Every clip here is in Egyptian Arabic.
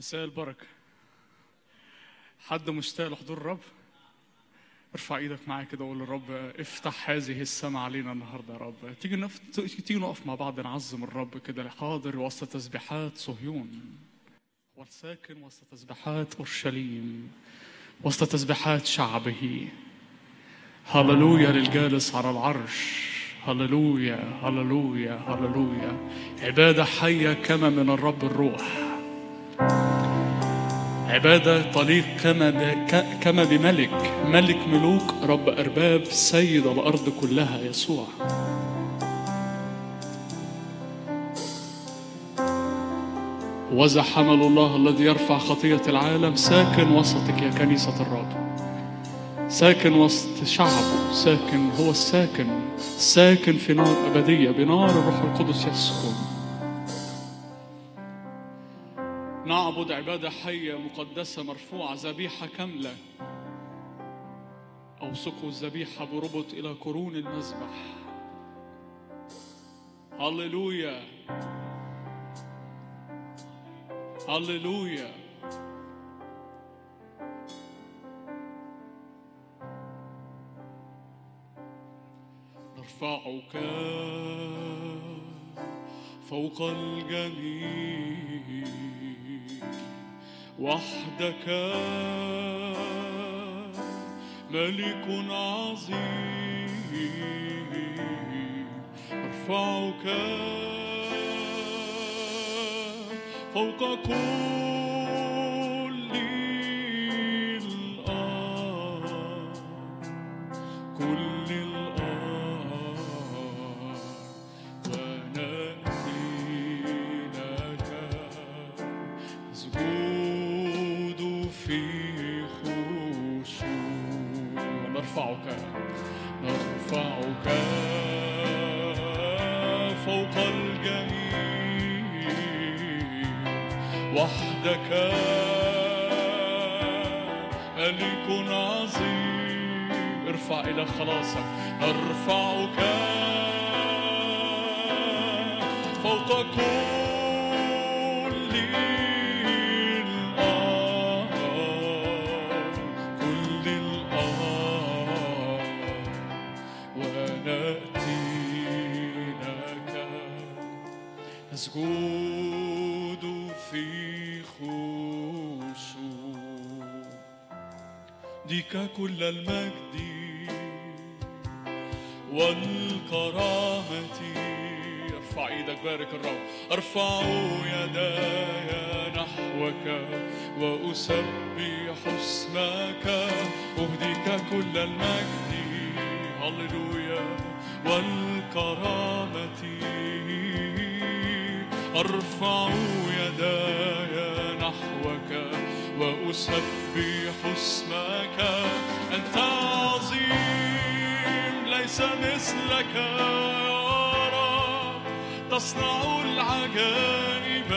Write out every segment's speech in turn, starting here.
مساء البركة حد مشتاق لحضور الرب ارفع ايدك معايا كده وقول للرب افتح هذه السماء علينا النهارده يا رب تيجي نف... تيجي نقف مع بعض نعظم الرب كده حاضر وسط تسبيحات صهيون والساكن وسط تسبيحات اورشليم وسط تسبيحات شعبه هللويا للجالس على العرش هللويا هللويا هللويا عبادة حية كما من الرب الروح عبادة طليق كما ب... ك- كما بملك ملك ملوك رب أرباب سيد الأرض كلها يسوع وذا حمل الله الذي يرفع خطية العالم ساكن وسطك يا كنيسة الرب ساكن وسط شعبه ساكن هو الساكن ساكن في نار أبدية بنار الروح القدس يسكن نعبد عبادة حية مقدسة مرفوعة ذبيحة كاملة أوثقوا الذبيحة بربط إلى قرون المذبح هللويا هللويا نرفعك فوق الجميع وحدك ملك عظيم ارفعك فوق كل الأرض كل الأرض ونأتي لك نسجد في خشوع نرفعك نرفعك فوق الجميع وحدك ملك عظيم ارفع إلى خلاصك نرفعك فوق كل الأرض كل الأرض ونأتي لك نسجد في خشوع ديك كل المجد والكرامة ارفع ايدك بارك الرب ارفع يداي نحوك واسبح اسمك اهديك كل المجد هللويا والكرامة ارفع يداي نحوك واسبح اسمك انت عظيم ليس مثلك يا رب تصنع العجائب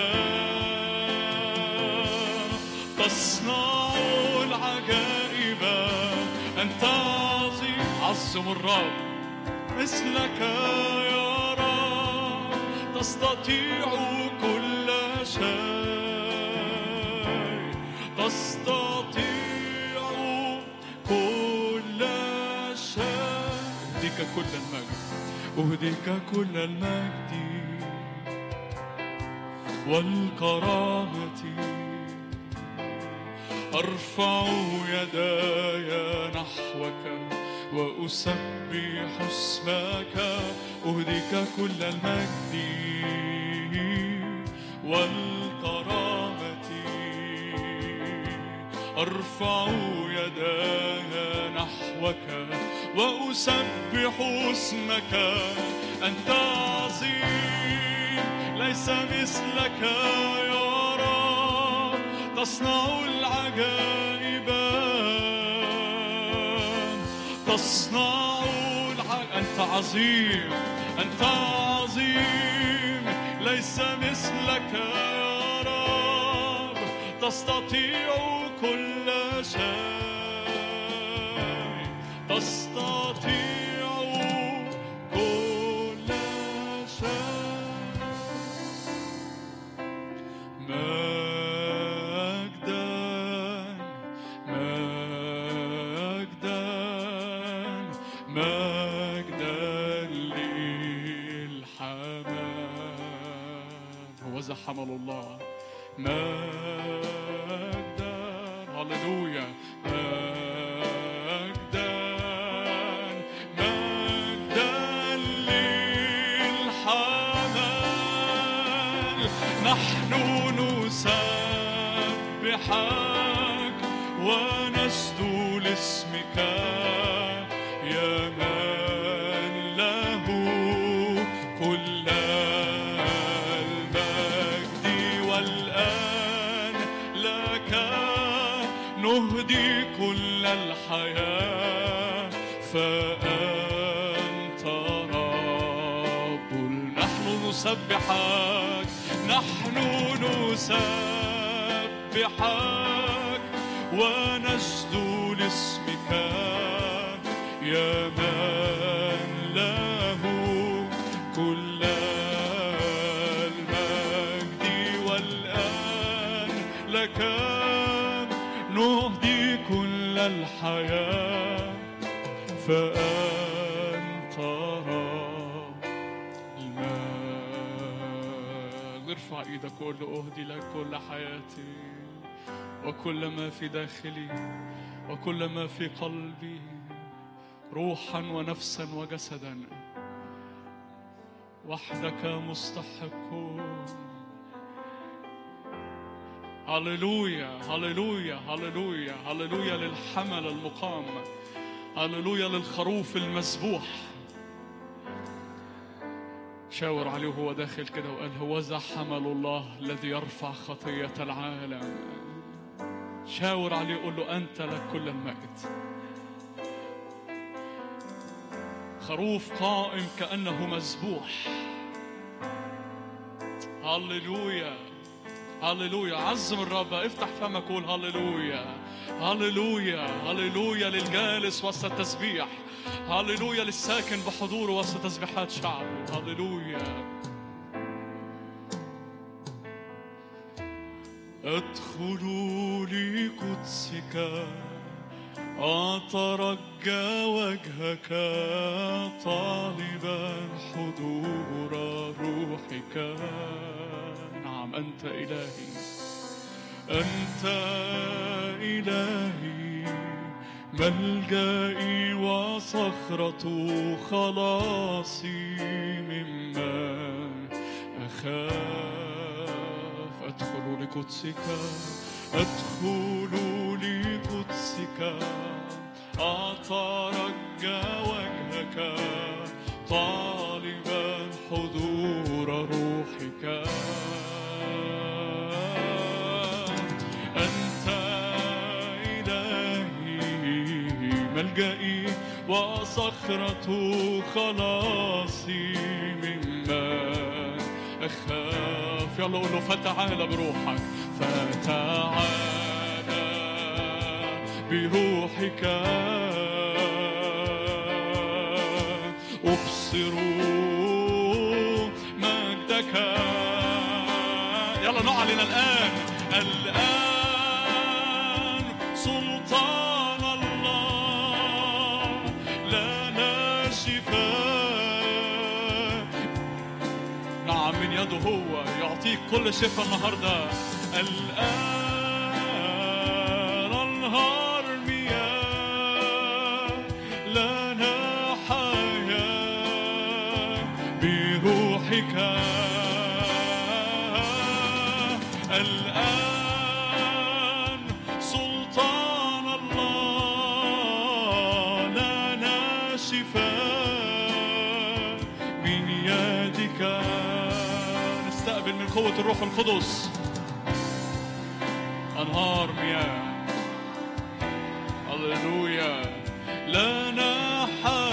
تصنع العجائب انت عظيم عظم الرب مثلك يا رب تستطيع كل شيء تستطيع كل شيء أهديك كل المجد أهديك كل المجد والكرامة أرفع يداي نحوك وأسبح اسمك أهديك كل المجد والكرامة أرفع يداي نحوك وأسبح اسمك أنت عظيم ليس مثلك يا رب تصنع العجائب تصنع العجائب أنت عظيم أنت عظيم ليس مثلك يا رب تستطيع كل شيء تستطيع كل شيء ما مجدا للحمام هو ذا حمل الله مجدا هللويا مجدا مجدا للحمل نحن نسبحك ونسجد لاسمك يا من له كل المجد والآن لك نهدي كل الحياة فأنت رب نحن نسبحك نحن نسبحك ونسجد لاسمك يا من له كل المجد والآن لك نهدي كل الحياة فأنت رب المال ارفع ايدك وقول له اهدي لك كل حياتي وكل ما في داخلي وكل ما في قلبي روحا ونفسا وجسدا وحدك مستحق هللويا هللويا هللويا هللويا للحمل المقام هللويا للخروف المذبوح شاور عليه وهو داخل كده وقال هو ذا حمل الله الذي يرفع خطية العالم شاور عليه قول له أنت لك كل المجد خروف قائم كأنه مذبوح هللويا هللويا عظم الرب افتح فمك قول هللويا هللويا هللويا للجالس وسط التسبيح هللويا للساكن بحضوره وسط تسبيحات شعبه هللويا أدخل لقدسك أترجى وجهك طالبا حضور روحك نعم أنت إلهي أنت إلهي ملجئي وصخرة خلاصي ممن أخاف أدخل لقدسك أدخل لقدسك أترجى وجهك طالبا حضور روحك أنت إلهي ملجئي وصخرة خلاصي ممن أخاف يلا قول له فتعال بروحك فتعال بروحك أبصر مجدك يلا نعلن الآن الآن سلطان الله لنا شفاء نعم من يده هو يعطيك كل شفاء النهارده الآن أنهار مياه لنا حياة بروحك الآن سلطان الله لنا شفاء من يدك نستقبل من قوة الروح القدس أنهار مياه هللويا لنا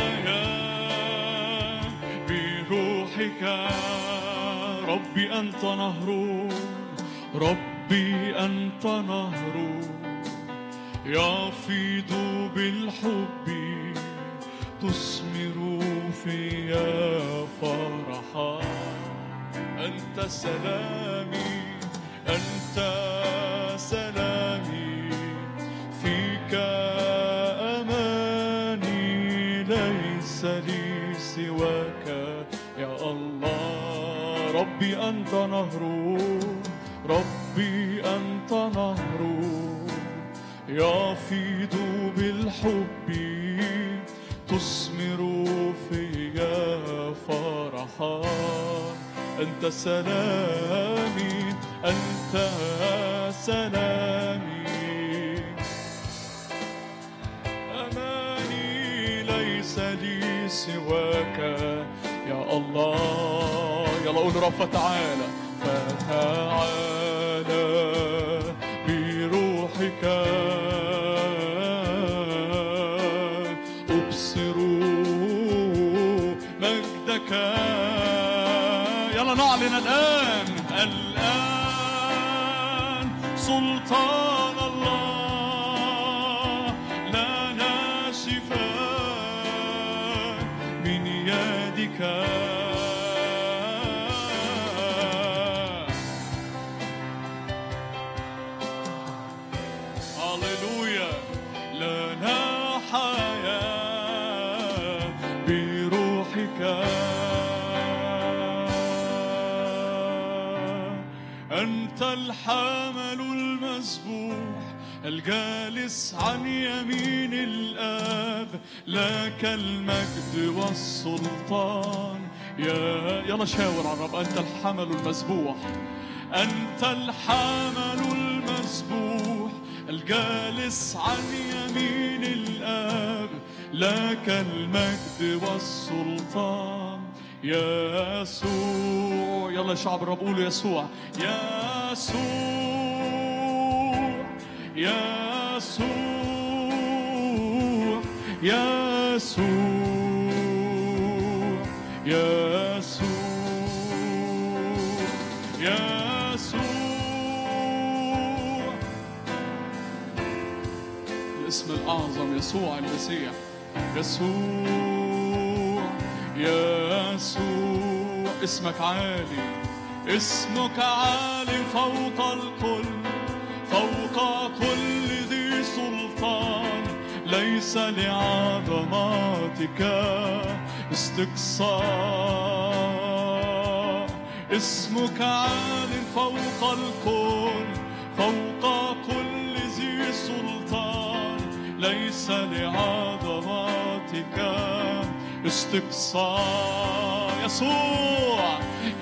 حياة بروحك ربي أنت نهر ربي أنت نهر يفيض بالحب تثمر فيا فرحا أنت سلامي أنت سلامي فيك أماني ليس سواك يا الله ربي أنت نهر ربي أنت نهر يفيض بالحب تثمر فيا فرحا أنت سلامي أنت سلامي أماني ليس لي سواك يا الله يلا قول رب فتعالى فتعالى بروحك أبصر مجدك يلا نعلن الآن الآن سلطان الله لنا شفاء من يدك هللويا لنا حياة بروحك أنت الحامل المسبوح الجالس عن يمين الآب لك المجد والسلطان يا يلا شاور على الرب أنت الحمل المسبوح أنت الحمل المسبوح الجالس عن يمين الآب لك المجد والسلطان يسوع يلا يا شعب الرب قولوا يسوع يسوع يسوع يسوع يسوع يسوع الاسم الأعظم يسوع المسيح يسوع يسوع اسمك عالي اسمك عالي فوق الكل فوق كل ذي سلطان ليس لعظمتك استقصاء اسمك عال فوق الكل فوق كل ذي سلطان ليس لعظمتك استقصاء يسوع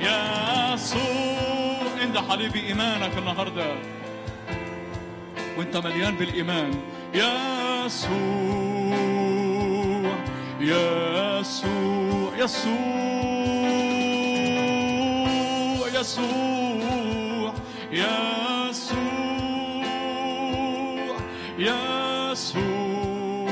يسوع انت حبيبي ايمانك النهارده وانت مليان بالايمان يسوع يسوع يسوع يسوع يسوع يسوع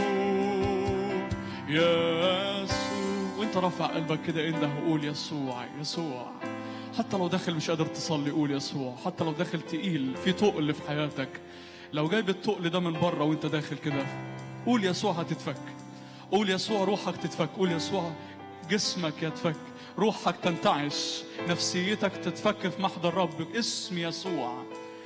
يسوع وانت رافع قلبك كده انده وقول يسوع يسوع حتى لو داخل مش قادر تصلي قول يسوع حتى لو داخل تقيل في تقل في حياتك لو جايب التقل ده من بره وانت داخل كده قول يسوع هتتفك قول يسوع روحك تتفك قول يسوع جسمك يتفك روحك تنتعش نفسيتك تتفك في محضر الرب باسم يسوع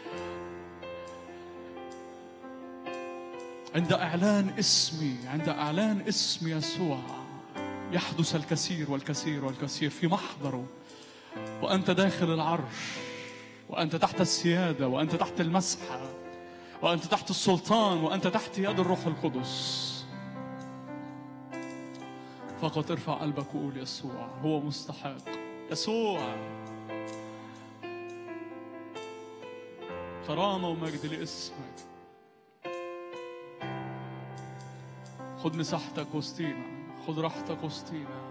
عند اعلان اسمي عند اعلان اسم يسوع يحدث الكثير والكثير والكثير في محضره وانت داخل العرش وانت تحت السياده وانت تحت المسحه وانت تحت السلطان وانت تحت يد الروح القدس فقط ارفع قلبك وقول يسوع هو مستحق يسوع كرامه ومجد لاسمك خد مساحتك وسطينا خد راحتك وسطينا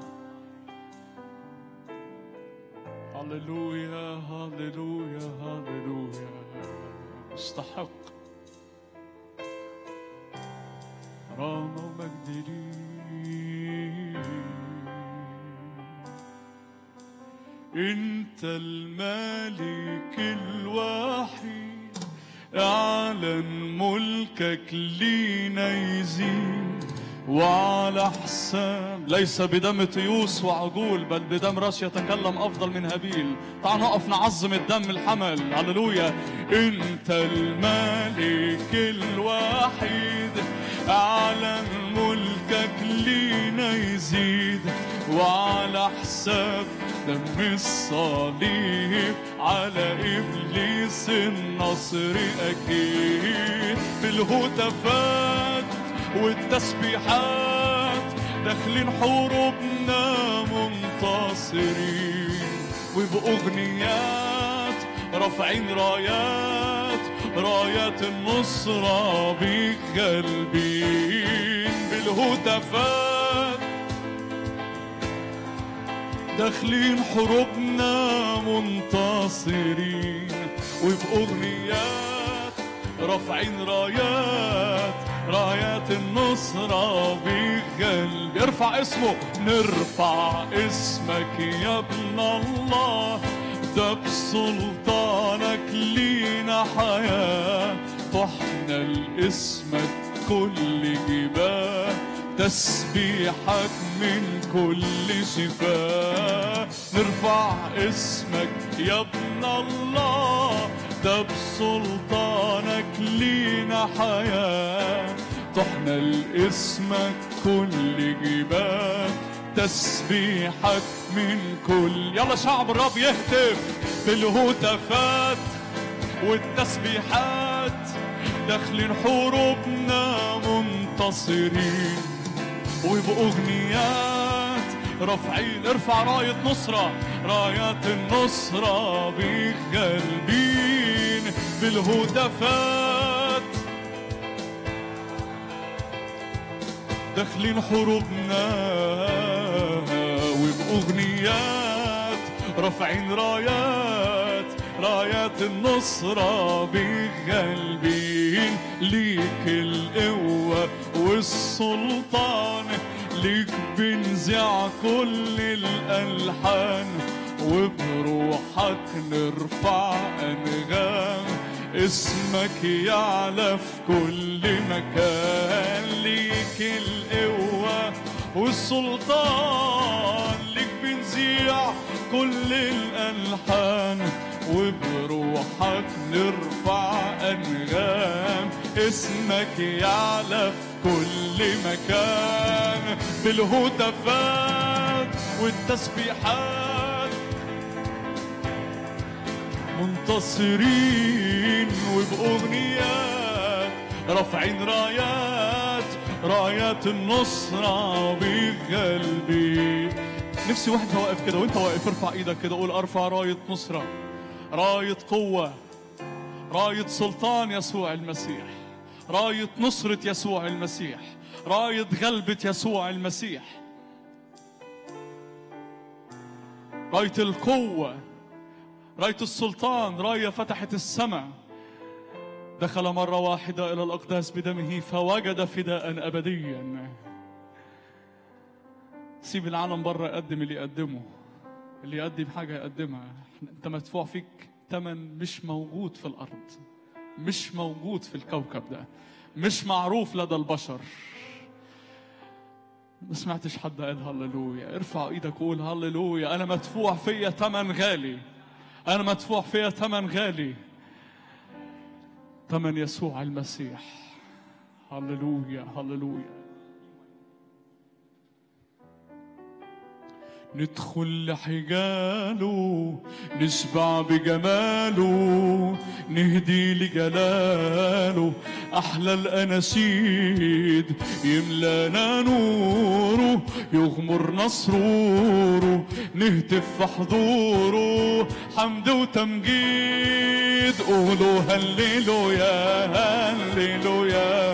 هللويا هللويا هللويا مستحق كرامة ومجد ليك انت الملك الوحيد اعلن ملكك لينا يزيد وعلى حساب ليس بدم تيوس وعجول بل بدم راس يتكلم افضل من هابيل تعال نقف نعظم الدم الحمل هللويا انت الملك الوحيد اعلن ملكك لينا يزيد وعلى حساب دم الصليب على إبليس النصر أكيد بالهتافات والتسبيحات داخلين حروبنا منتصرين وبأغنيات رافعين رايات رايات النصرة بقلبين بالهتافات داخلين حروبنا منتصرين وبأغنيات رافعين رايات رايات النصرة بقلب ارفع اسمه نرفع اسمك يا ابن الله ده بسلطانك لينا حياة طحنا لاسمك كل جباه تسبيحك من كل شفاء نرفع اسمك يا ابن الله ده بسلطانك لينا حياة طحنا لاسمك كل جبال تسبيحك من كل يلا شعب الرب يهتف بالهتافات والتسبيحات داخلين حروبنا منتصرين وبأغنيات رافعين ارفع راية نصرة رايات النصرة بقلبين بالهتافات داخلين حروبنا وبأغنيات رافعين رايات رايات النصرة بقلبين ليك القوة والسلطان ليك بنزع كل الألحان وبروحك نرفع أنغام اسمك يعلى في كل مكان ليك القوة والسلطان ليك بنزيع كل الألحان وبروحك نرفع أنغام اسمك يعلى في كل مكان بالهتافات والتسبيحات منتصرين وبأغنيات رافعين رايات رايات النصرة بقلبي نفسي واحد واقف كده وانت واقف ارفع ايدك كده قول ارفع راية نصرة راية قوة راية سلطان يسوع المسيح راية نصرة يسوع المسيح راية غلبة يسوع المسيح راية القوة راية السلطان راية فتحت السماء دخل مرة واحدة إلى الأقداس بدمه فوجد فداء أبديا سيب العالم بره يقدم اللي يقدمه اللي يقدم حاجة يقدمها انت مدفوع فيك تمن مش موجود في الأرض مش موجود في الكوكب ده مش معروف لدى البشر ما سمعتش حد قال هللويا ارفع ايدك وقول هللويا انا مدفوع فيا تمن غالي انا مدفوع فيا تمن غالي تمن يسوع المسيح هللويا هللويا ندخل لحجاله نشبع بجماله نهدي لجلاله أحلى الأناشيد يملانا نوره يغمرنا سروره نهتف في حضوره حمد وتمجيد قولوا هللويا هللويا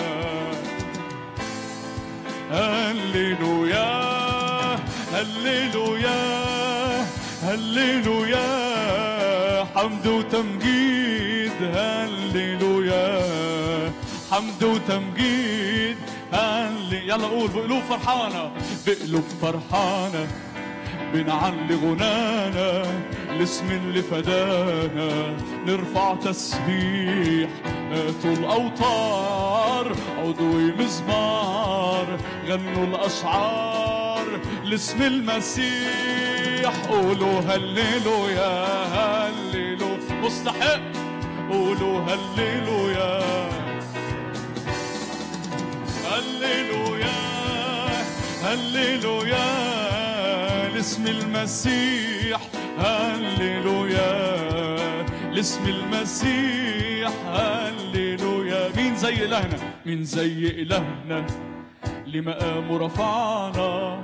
هللويا هللويا هللويا حمد وتمجيد هللويا حمد وتمجيد هل يلا قول بقلوب فرحانة بقلوب فرحانة بنعلي غنانا الاسم اللي فدانا نرفع تسبيح هاتوا الأوتار عضوي مزمار غنوا الأشعار لاسم المسيح قولوا هللويا هللو مستحق قولوا هللويا هللويا هللويا لاسم المسيح هللويا لاسم المسيح هللويا مين زي إلهنا مين زي إلهنا لمقامه رفعنا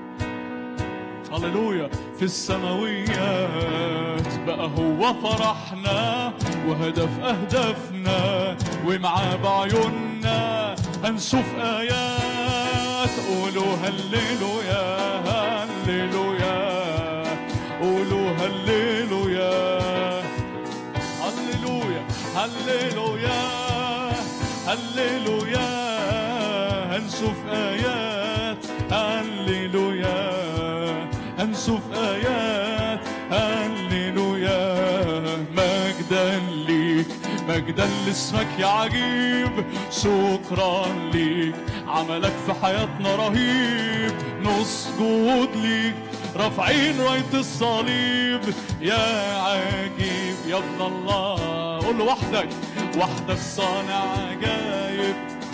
هللويا في السماويات بقى هو فرحنا وهدف أهدافنا ومعاه بعيوننا هنشوف آيات قولوا هللويا هللويا قولوا هللويا هللويا هللويا هللويا هنشوف آيات هللويا هنشوف آيات هللويا مجدا ليك مجدا لاسمك يا عجيب شكرا ليك عملك في حياتنا رهيب نسجد ليك رافعين راية الصليب يا عجيب يا ابن الله قول له وحدك وحدك صانع عجايب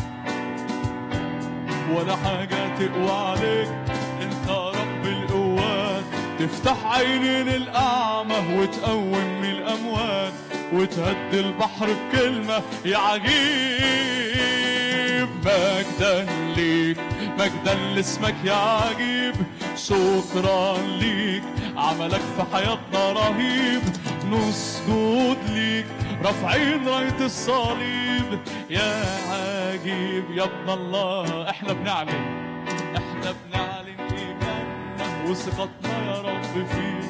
ولا حاجة تقوى عليك انت رب القوات تفتح عينين الأعمى وتقوم من الأموات وتهدي البحر بكلمة يا عجيب مجدا ليك مجدا لاسمك يا عجيب شكرا ليك عملك في حياتنا رهيب نسجد ليك رافعين راية الصليب يا عجيب يا ابن الله احنا بنعلن احنا بنعلن ايماننا وثقتنا يا رب فيك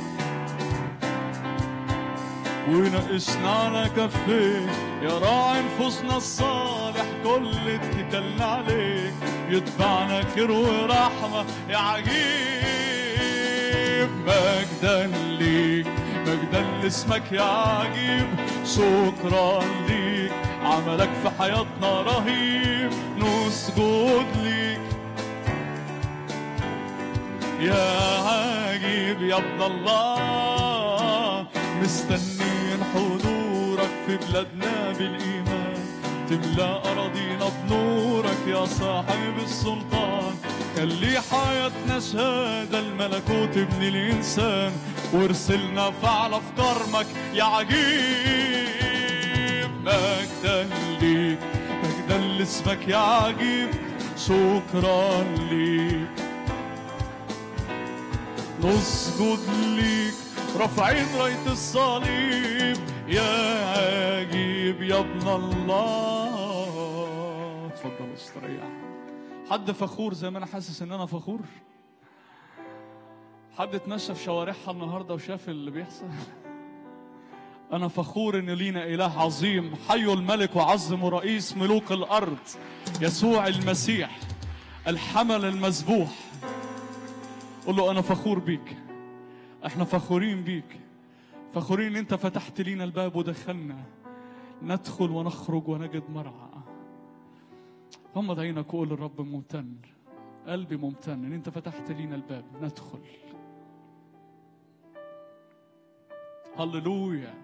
وناقشنا على كفيك يا راعي نفوسنا الصالح كل اتكلنا عليك يتبعنا خير ورحمة يا عجيب مجدا ليك مجدا لاسمك يا عجيب شكرا ليك عملك في حياتنا رهيب نسجد ليك يا عجيب يا ابن الله مستنين حضورك في بلادنا بالإيمان تملى أراضينا بنورك يا صاحب السلطان خلي حياتنا شهادة الملكوت ابن الإنسان وارسلنا فعل في كرمك يا عجيب مجدا ليك مجدا لاسمك يا عجيب شكرا ليك نسجد ليك رافعين راية الصليب يا عجيب يا ابن الله اتفضل استريح حد فخور زي ما انا حاسس ان انا فخور حد اتمشى في شوارعها النهارده وشاف اللي بيحصل انا فخور ان لينا اله عظيم حي الملك وعظم رئيس ملوك الارض يسوع المسيح الحمل المذبوح قول له انا فخور بيك احنا فخورين بيك فخورين ان انت فتحت لينا الباب ودخلنا ندخل ونخرج ونجد مرعى غمض عينك وقول الرب ممتن قلبي ممتن ان انت فتحت لينا الباب ندخل هللويا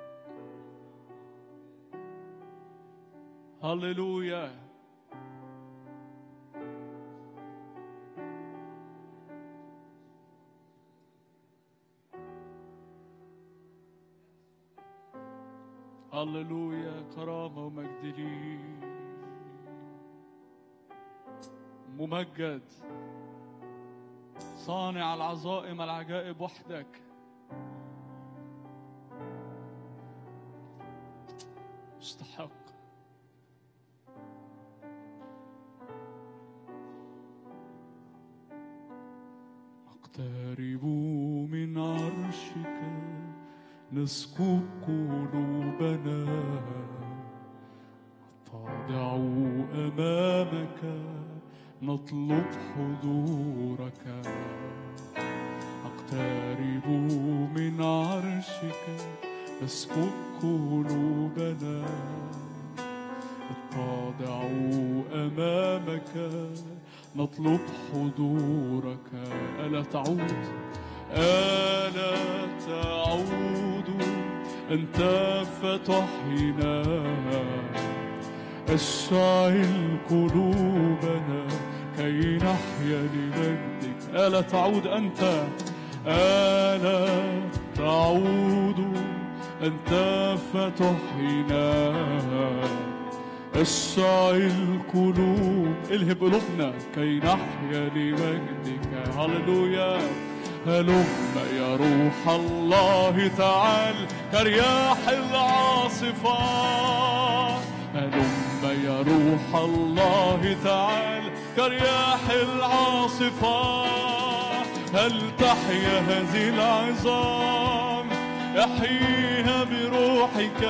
هللويا هللويا كرامة ومجد ليك ممجد صانع العظائم العجائب وحدك مستحق نقترب من عرشك نسكب قلوبنا نتضع أمامك نطلب حضورك نقترب من عرشك نسكب قلوبنا نتضع أمامك نطلب حضورك ألا تعود ألا تعود أنت فتحنا اشعل قلوبنا كي نحيا لمجدك ألا تعود أنت ألا تعود أنت فتحينا اشعل القلوب الهب قلوبنا كي نحيا لمجدك هللويا هلم يا روح الله تعال كرياح العاصفات هلم يا روح الله تعال كرياح العاصفات هل تحيا هذه العظام احييها بروحك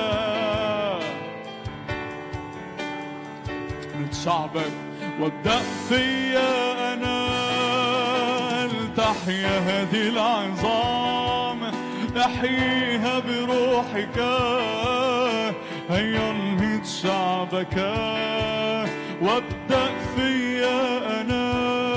من شعبك وابدأ فيا أنا تحيا هذه العظام احييها بروحك هيا انهض شعبك وابدأ فيا أنا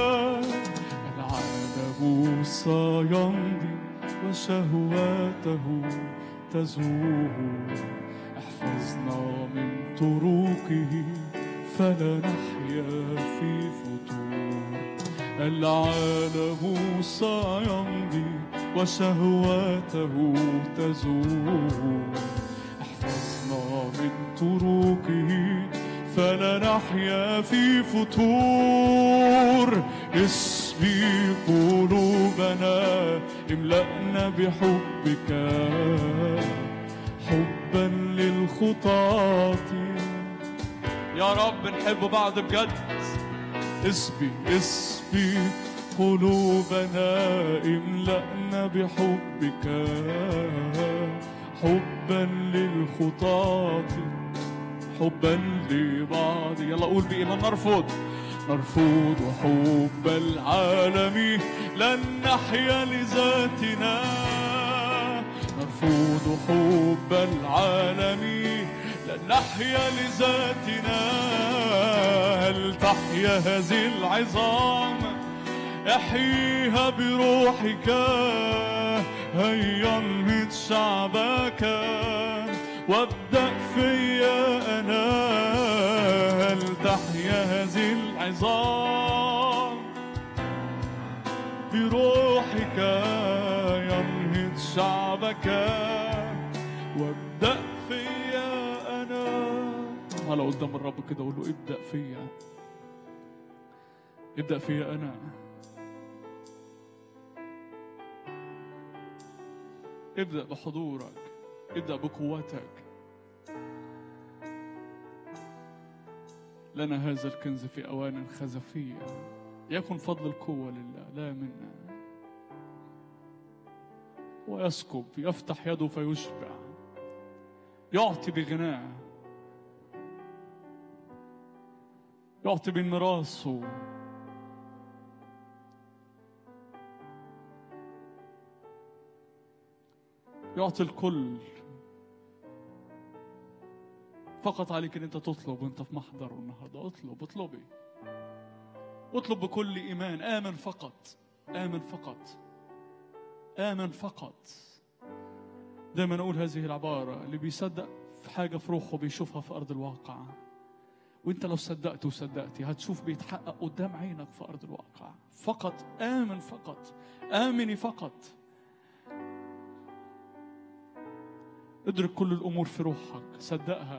العالم سيمضي وشهواته تزول احفظنا من طرقه فلا نحيا في فتور العالم سيمضي وشهواته تزول احفظنا من طرقه فلا نحيا في فتور اسبي قلوبنا املأنا بحبك حبا للخطاة يا رب نحب بعض بجد اسبي اسبي قلوبنا املأنا بحبك حبا للخطاة حبا لبعض يلا قول بإيمان نرفض نرفض حب العالم لن نحيا لذاتنا نرفض حب العالم لن نحيا لذاتنا هل تحيا هذه العظام احييها بروحك هيا انهض شعبك وابدأ فيا أنا هل تحيا هذه العظام بروحك ينهض شعبك وابدأ فيا أنا على قدام الرب كده قول له ابدأ فيا ابدأ فيا أنا ابدأ بحضورك ابدأ بقوتك لنا هذا الكنز في أوان خزفية يكن فضل القوة لله لا منا ويسكب يفتح يده فيشبع يعطي بغناه يعطي من ميراثه يعطي الكل فقط عليك ان انت تطلب وانت في محضره النهارده اطلب اطلبي اطلب بكل ايمان امن فقط امن فقط امن فقط دايما اقول هذه العباره اللي بيصدق في حاجه في روحه بيشوفها في ارض الواقع وانت لو صدقت وصدقتي هتشوف بيتحقق قدام عينك في ارض الواقع فقط امن فقط امني فقط ادرك كل الامور في روحك صدقها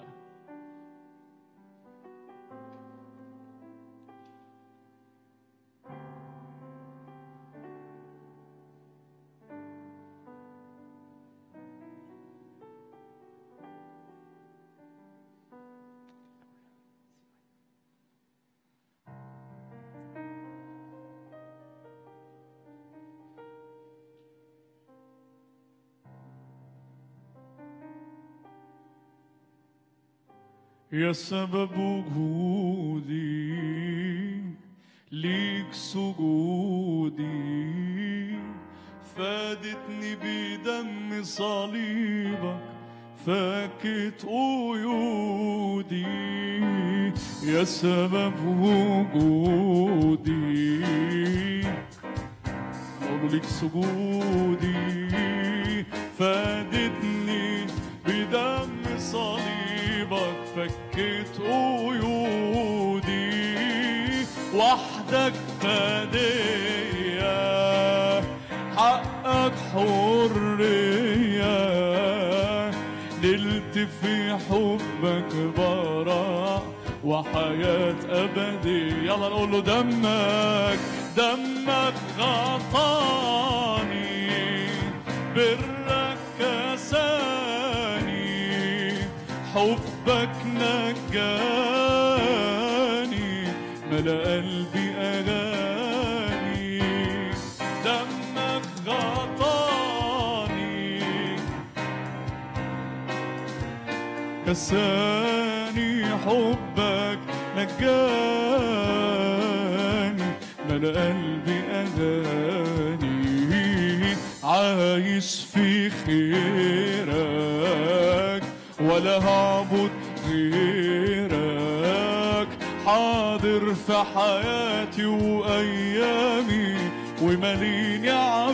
يا سبب وجودي ليك سجودي فادتني بدم صليبك فاكت قيودي يا سبب وجودي أقول لك سجودي فادتني بدم صليبك فكت قيودي وحدك فدية حقك حرية نلت في حبك براء وحياة أبدية يلا نقول له دمك دمك غطاني برك كساني حبك نجاني ملا قلبي أغاني دمك غطاني كساني حبك نجاني ملا قلبي أغاني عايش في خيرك ولا هعبد غيرك حاضر في حياتي وأيامي وماليني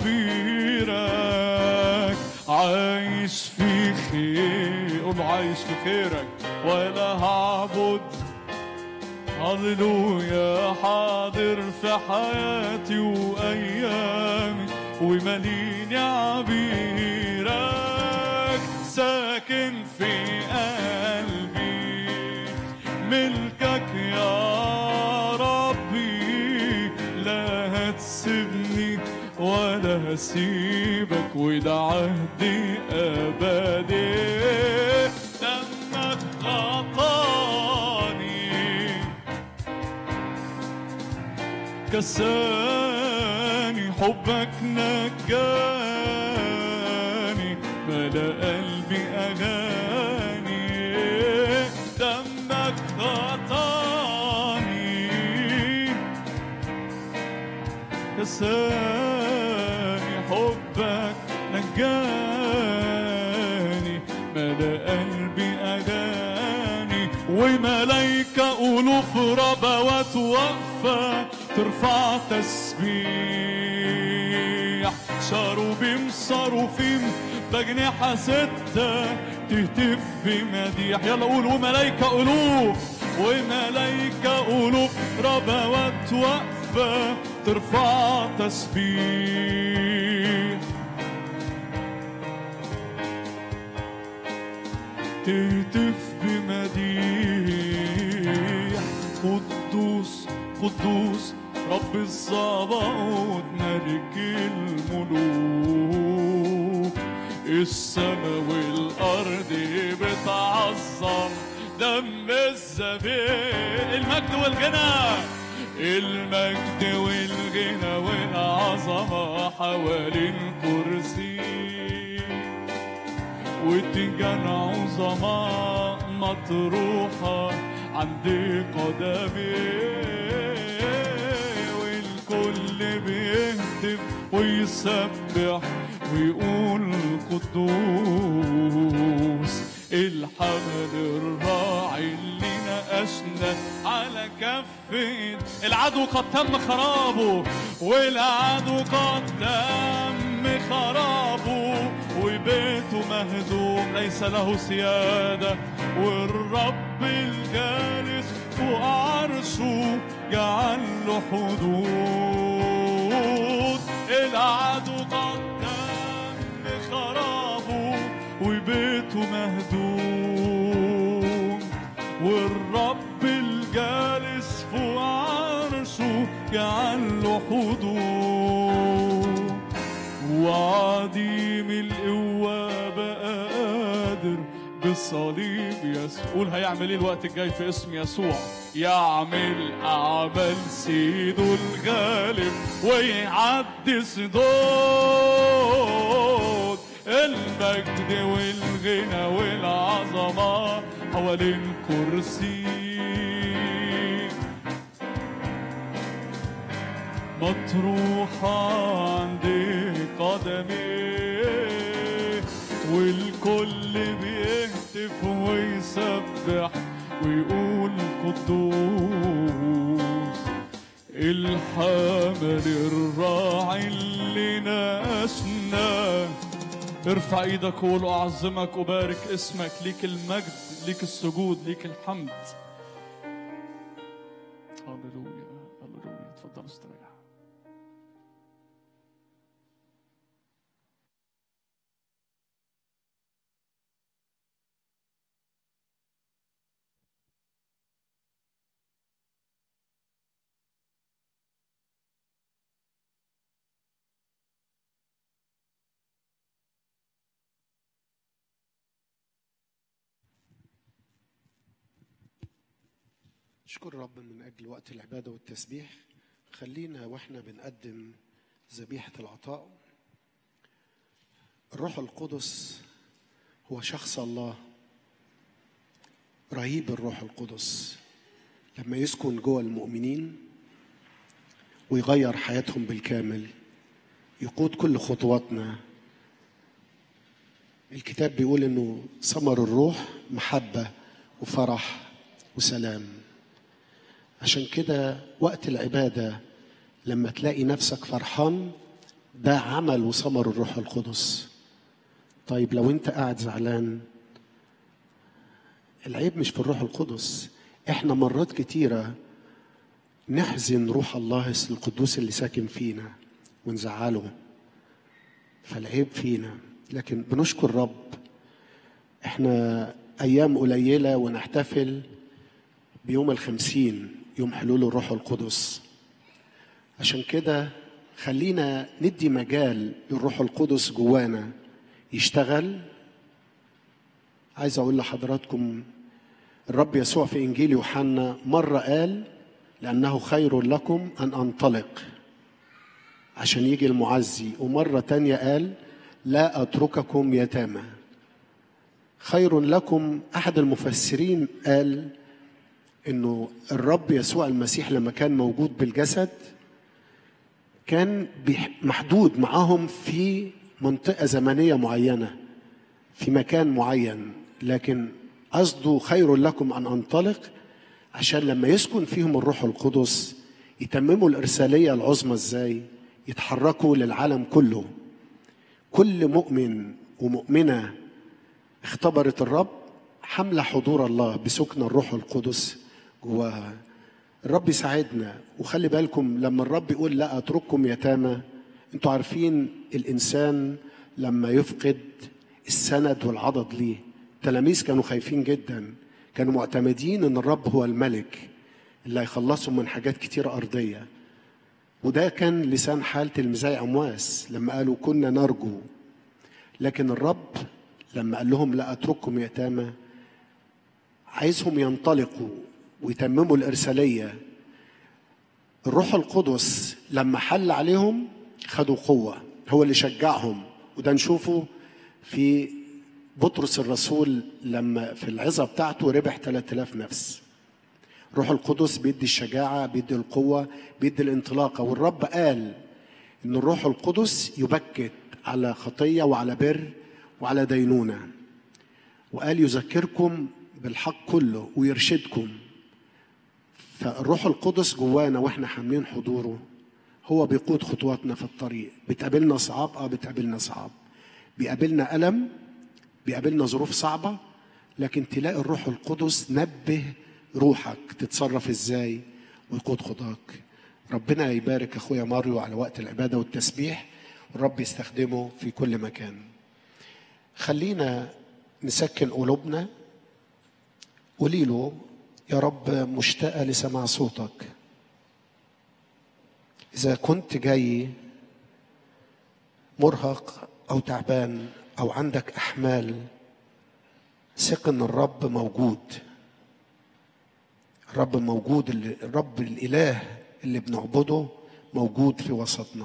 عبيرك عايش في خير قول له عايش في خيرك ولا هعبد هللويا حاضر في حياتي وايامي وماليني عبيرك ساكن في قلبي ملكك يا ربي لا هتسيبني ولا هسيبك وده عهدي ابدي دمك غطاني كساني حبك نجاني ملا قلبي أغاني دمك غطاني كساني حبك نجاني ملا قلبي أغاني وملايكة ألوف ربوات واقفة ترفع تسبيح شاروبيم صاروفيم بجنحة ستة تهتف بمديح يلا قول وملايكة ألوف وملايكة ألوف ربوات واقفة ترفع تسبيح تهتف بمديح قدوس قدوس رب الصباوت ملك الملوك السماء والأرض بتعظم دم الزبيب المجد والغنى المجد والغنى والعظمة حوالين كرسي وتجان عظماء مطروحة عند قدمي والكل بيهتف ويسبح ويقول قدوس الحمل الراعي اللي نقشنا على كفين العدو قد تم خرابه والعدو قد تم خرابه وبيته مهدوم ليس له سيادة والرب الجالس فوق عرشه جعل له حدود العدو قد تم خرابه وبيته مهدوم والرب الجالس فوق عرشه جعل له حدود وعديم القوة بقى قادر بالصليب يسوع قول هيعمل ايه الوقت الجاي في اسم يسوع يعمل اعمال سيده الغالب ويعدي صدود المجد والغنى والعظمة حوالين كرسي مطروحة عند قدمي والكل بيهتف ويسبح ويقول قدوس الحامل الراعي اللي ناقشنا ارفع ايدك وقول اعظمك وبارك اسمك ليك المجد ليك السجود ليك الحمد هللويا هللويا اتفضل استريح نشكر رب من أجل وقت العبادة والتسبيح خلينا وإحنا بنقدم ذبيحة العطاء الروح القدس هو شخص الله رهيب الروح القدس لما يسكن جوه المؤمنين ويغير حياتهم بالكامل يقود كل خطواتنا الكتاب بيقول انه ثمر الروح محبه وفرح وسلام عشان كده وقت العباده لما تلاقي نفسك فرحان ده عمل وثمر الروح القدس طيب لو انت قاعد زعلان العيب مش في الروح القدس احنا مرات كتيره نحزن روح الله القدوس اللي ساكن فينا ونزعله فالعيب فينا لكن بنشكر رب احنا ايام قليله ونحتفل بيوم الخمسين يوم حلول الروح القدس عشان كده خلينا ندي مجال للروح القدس جوانا يشتغل عايز اقول لحضراتكم الرب يسوع في انجيل يوحنا مره قال لانه خير لكم ان انطلق عشان يجي المعزي ومره تانيه قال لا اترككم يتامى خير لكم احد المفسرين قال انه الرب يسوع المسيح لما كان موجود بالجسد كان محدود معاهم في منطقه زمنيه معينه في مكان معين لكن قصده خير لكم ان انطلق عشان لما يسكن فيهم الروح القدس يتمموا الارساليه العظمى ازاي يتحركوا للعالم كله كل مؤمن ومؤمنه اختبرت الرب حمل حضور الله بسكن الروح القدس جواها الرب يساعدنا وخلي بالكم لما الرب يقول لا اترككم يتامى انتوا عارفين الانسان لما يفقد السند والعضد ليه التلاميذ كانوا خايفين جدا كانوا معتمدين ان الرب هو الملك اللي هيخلصهم من حاجات كتير ارضيه وده كان لسان حال تلميذي امواس لما قالوا كنا نرجو لكن الرب لما قال لهم لا اترككم يتامى عايزهم ينطلقوا ويتمموا الارساليه الروح القدس لما حل عليهم خدوا قوه هو اللي شجعهم وده نشوفه في بطرس الرسول لما في العظه بتاعته ربح 3000 نفس روح القدس بيدي الشجاعه بيدي القوه بيدي الانطلاقه والرب قال ان الروح القدس يبكت على خطيه وعلى بر وعلى دينونه وقال يذكركم بالحق كله ويرشدكم فالروح القدس جوانا واحنا حاملين حضوره هو بيقود خطواتنا في الطريق بتقابلنا صعاب اه بتقابلنا صعاب بيقابلنا ألم بيقابلنا ظروف صعبة لكن تلاقي الروح القدس نبه روحك تتصرف ازاي ويقود خطاك ربنا يبارك اخويا ماريو على وقت العبادة والتسبيح والرب يستخدمه في كل مكان خلينا نسكن قلوبنا قولي له يا رب مشتاقة لسماع صوتك إذا كنت جاي مرهق أو تعبان أو عندك أحمال ثق إن الرب موجود الرب موجود اللي الرب الإله اللي بنعبده موجود في وسطنا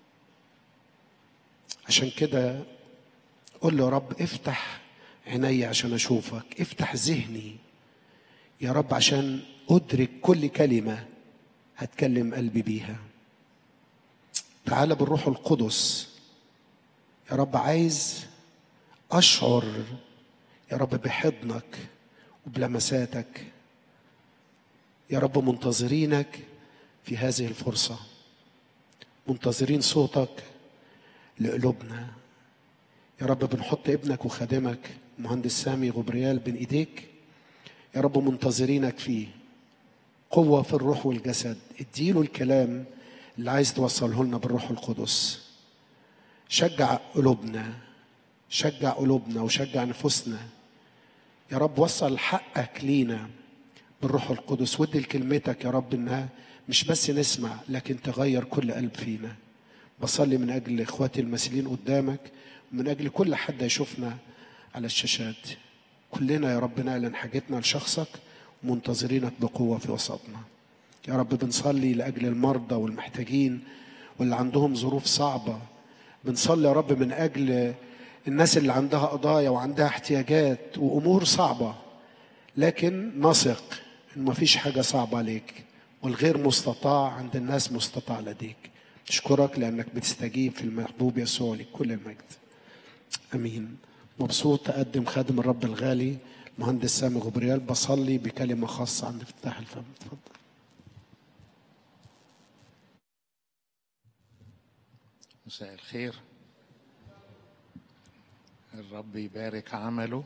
عشان كده قول له يا رب افتح عيني عشان أشوفك افتح ذهني يا رب عشان أدرك كل كلمة هتكلم قلبي بيها تعال بالروح القدس يا رب عايز أشعر يا رب بحضنك وبلمساتك يا رب منتظرينك في هذه الفرصة منتظرين صوتك لقلوبنا يا رب بنحط ابنك وخادمك مهندس سامي غبريال بين ايديك يا رب منتظرينك فيه قوة في الروح والجسد اديله الكلام اللي عايز توصله لنا بالروح القدس شجع قلوبنا شجع قلوبنا وشجع نفوسنا يا رب وصل حقك لينا بالروح القدس ودي لكلمتك يا رب انها مش بس نسمع لكن تغير كل قلب فينا بصلي من اجل اخواتي المسيلين قدامك ومن اجل كل حد يشوفنا على الشاشات كلنا يا رب نعلن حاجتنا لشخصك منتظرينك بقوة في وسطنا يا رب بنصلي لأجل المرضى والمحتاجين واللي عندهم ظروف صعبة بنصلي يا رب من أجل الناس اللي عندها قضايا وعندها احتياجات وأمور صعبة لكن نثق إن مفيش حاجة صعبة عليك والغير مستطاع عند الناس مستطاع لديك أشكرك لأنك بتستجيب في المحبوب يسوع لك كل المجد امين مبسوط اقدم خادم الرب الغالي مهندس سامي غبريال بصلي بكلمه خاصه عند افتتاح الفم اتفضل مساء الخير الرب يبارك عمله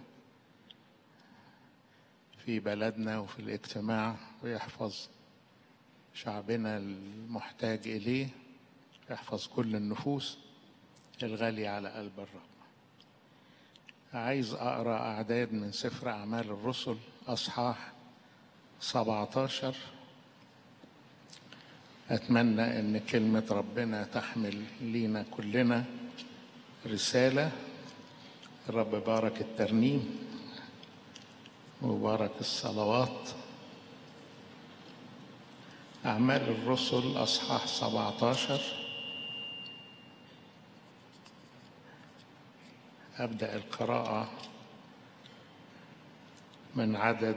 في بلدنا وفي الاجتماع ويحفظ شعبنا المحتاج إليه يحفظ كل النفوس الغالية على قلب الرب عايز أقرأ أعداد من سفر أعمال الرسل أصحاح 17 أتمنى أن كلمة ربنا تحمل لينا كلنا رسالة الرب بارك الترنيم وبارك الصلوات أعمال الرسل أصحاح 17 أبدأ القراءة من عدد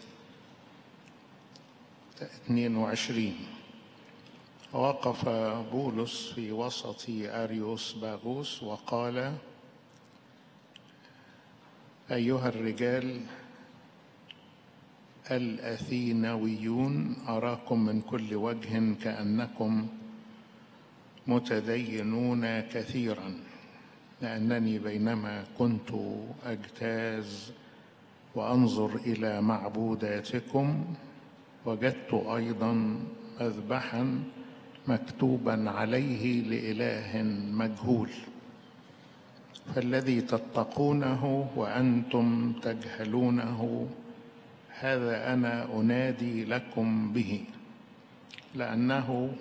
22 وقف بولس في وسط أريوس باغوس وقال أيها الرجال الأثينويون أراكم من كل وجه كأنكم متدينون كثيرا لأنني بينما كنت أجتاز وأنظر إلى معبوداتكم وجدت أيضا مذبحا مكتوبا عليه لإله مجهول فالذي تتقونه وأنتم تجهلونه هذا أنا أنادي لكم به لأنه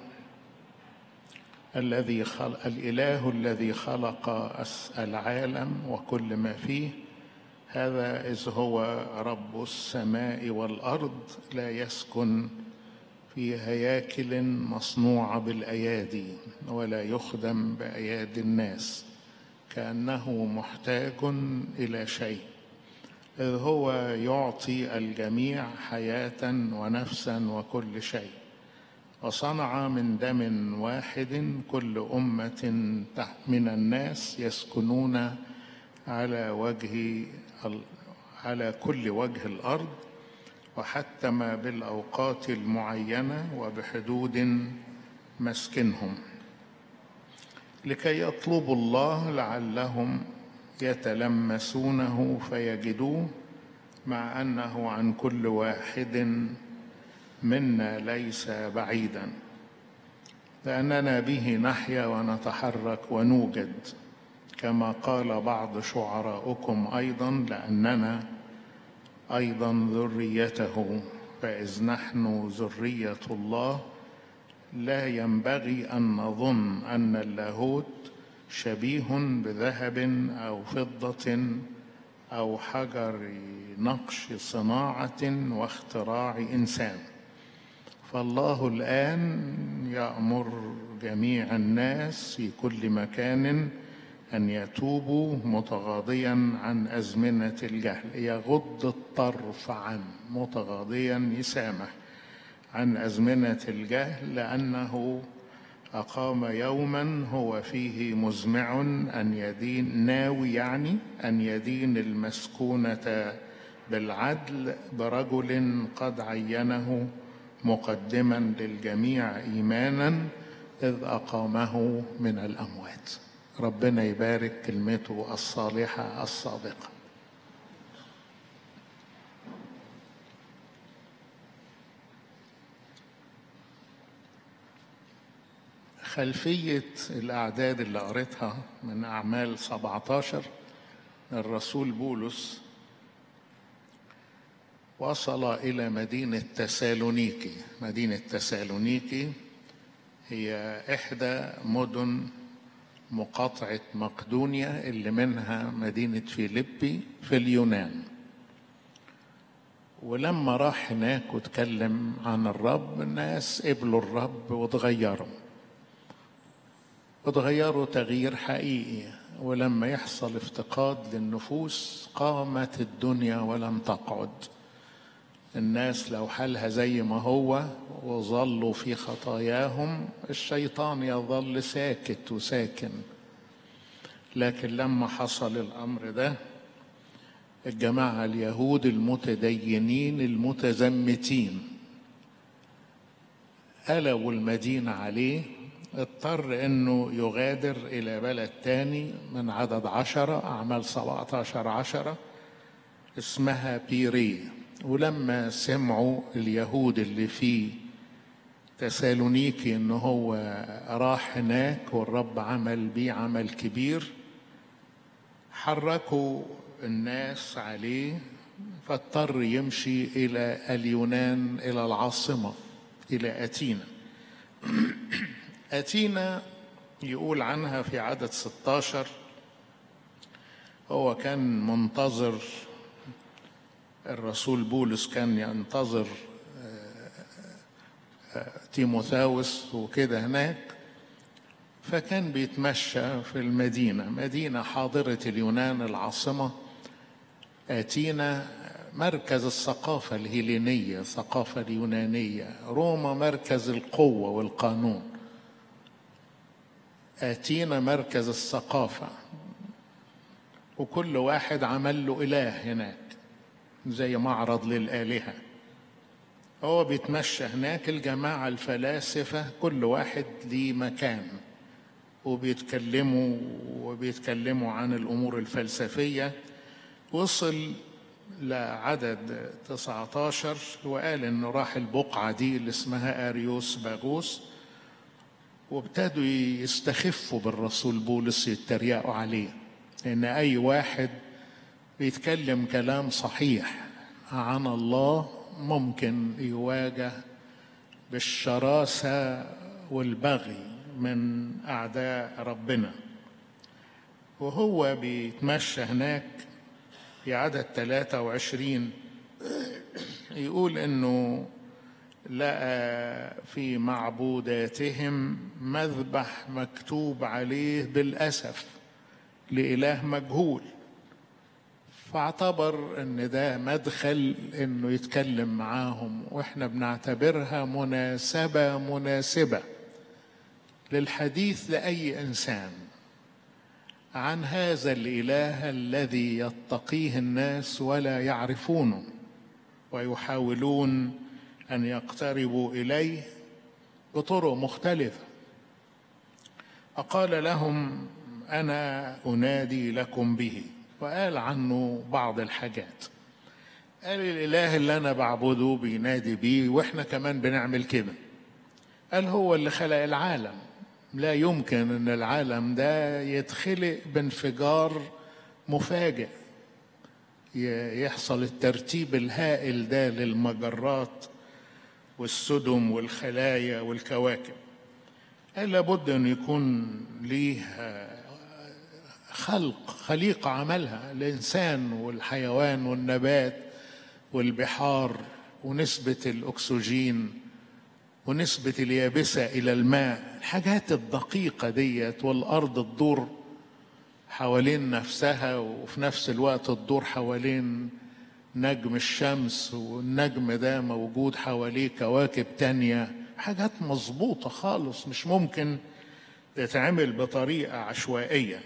الذي خلق الإله الذي خلق العالم وكل ما فيه هذا إذ هو رب السماء والأرض لا يسكن في هياكل مصنوعة بالأيادي ولا يخدم بأيادي الناس كأنه محتاج إلى شيء إذ هو يعطي الجميع حياة ونفسا وكل شيء وصنع من دم واحد كل أمة من الناس يسكنون على وجه على كل وجه الأرض وحتم بالأوقات المعينة وبحدود مسكنهم لكي يطلبوا الله لعلهم يتلمسونه فيجدوه مع أنه عن كل واحد منا ليس بعيدا لأننا به نحيا ونتحرك ونوجد كما قال بعض شعراؤكم أيضا لأننا أيضا ذريته فإذ نحن ذرية الله لا ينبغي أن نظن أن اللاهوت شبيه بذهب أو فضة أو حجر نقش صناعة واختراع إنسان فالله الآن يأمر جميع الناس في كل مكان أن يتوبوا متغاضيا عن أزمنة الجهل يغض الطرف عن متغاضيا يسامح عن أزمنة الجهل لأنه أقام يوما هو فيه مزمع أن يدين ناوي يعني أن يدين المسكونة بالعدل برجل قد عينه مقدما للجميع إيمانا إذ أقامه من الأموات ربنا يبارك كلمته الصالحة الصادقة خلفية الأعداد اللي قريتها من أعمال 17 الرسول بولس وصل إلى مدينة تسالونيكي مدينة تسالونيكي هي إحدى مدن مقاطعة مقدونيا اللي منها مدينة فيليبي في اليونان ولما راح هناك واتكلم عن الرب الناس قبلوا الرب وتغيروا وتغيروا تغيير حقيقي ولما يحصل افتقاد للنفوس قامت الدنيا ولم تقعد الناس لو حالها زي ما هو وظلوا في خطاياهم الشيطان يظل ساكت وساكن لكن لما حصل الامر ده الجماعه اليهود المتدينين المتزمتين قلبوا المدينه عليه اضطر انه يغادر الى بلد تاني من عدد عشرة اعمال 17 عشرة اسمها بيري ولما سمعوا اليهود اللي في تسالونيكي ان هو راح هناك والرب عمل بيه عمل كبير حركوا الناس عليه فاضطر يمشي الى اليونان الى العاصمه الى اتينا أتينا يقول عنها في عدد 16 هو كان منتظر الرسول بولس كان ينتظر تيموثاوس وكده هناك فكان بيتمشى في المدينة مدينة حاضرة اليونان العاصمة آتينا مركز الثقافة الهيلينية الثقافة اليونانية روما مركز القوة والقانون آتينا مركز الثقافة وكل واحد عمل له إله هناك زي معرض للآلهة هو بيتمشى هناك الجماعة الفلاسفة كل واحد ليه مكان وبيتكلموا وبيتكلموا عن الأمور الفلسفية وصل لعدد 19 وقال إنه راح البقعة دي اللي اسمها أريوس باغوس وابتدوا يستخفوا بالرسول بولس يتريقوا عليه ان اي واحد بيتكلم كلام صحيح عن الله ممكن يواجه بالشراسه والبغي من اعداء ربنا وهو بيتمشى هناك في عدد 23 يقول انه لقى في معبوداتهم مذبح مكتوب عليه بالاسف لاله مجهول فاعتبر ان ده مدخل انه يتكلم معاهم واحنا بنعتبرها مناسبه مناسبه للحديث لاي انسان عن هذا الاله الذي يتقيه الناس ولا يعرفونه ويحاولون ان يقتربوا اليه بطرق مختلفه فقال لهم انا انادي لكم به وقال عنه بعض الحاجات قال الاله اللي انا بعبده بينادي بيه واحنا كمان بنعمل كده قال هو اللي خلق العالم لا يمكن ان العالم ده يتخلق بانفجار مفاجئ يحصل الترتيب الهائل ده للمجرات والسدم والخلايا والكواكب قال لابد ان يكون ليه خلق خليقه عملها الانسان والحيوان والنبات والبحار ونسبه الاكسجين ونسبه اليابسه الى الماء الحاجات الدقيقه ديت والارض تدور حوالين نفسها وفي نفس الوقت تدور حوالين نجم الشمس والنجم ده موجود حواليه كواكب تانية حاجات مظبوطة خالص مش ممكن تتعمل بطريقة عشوائية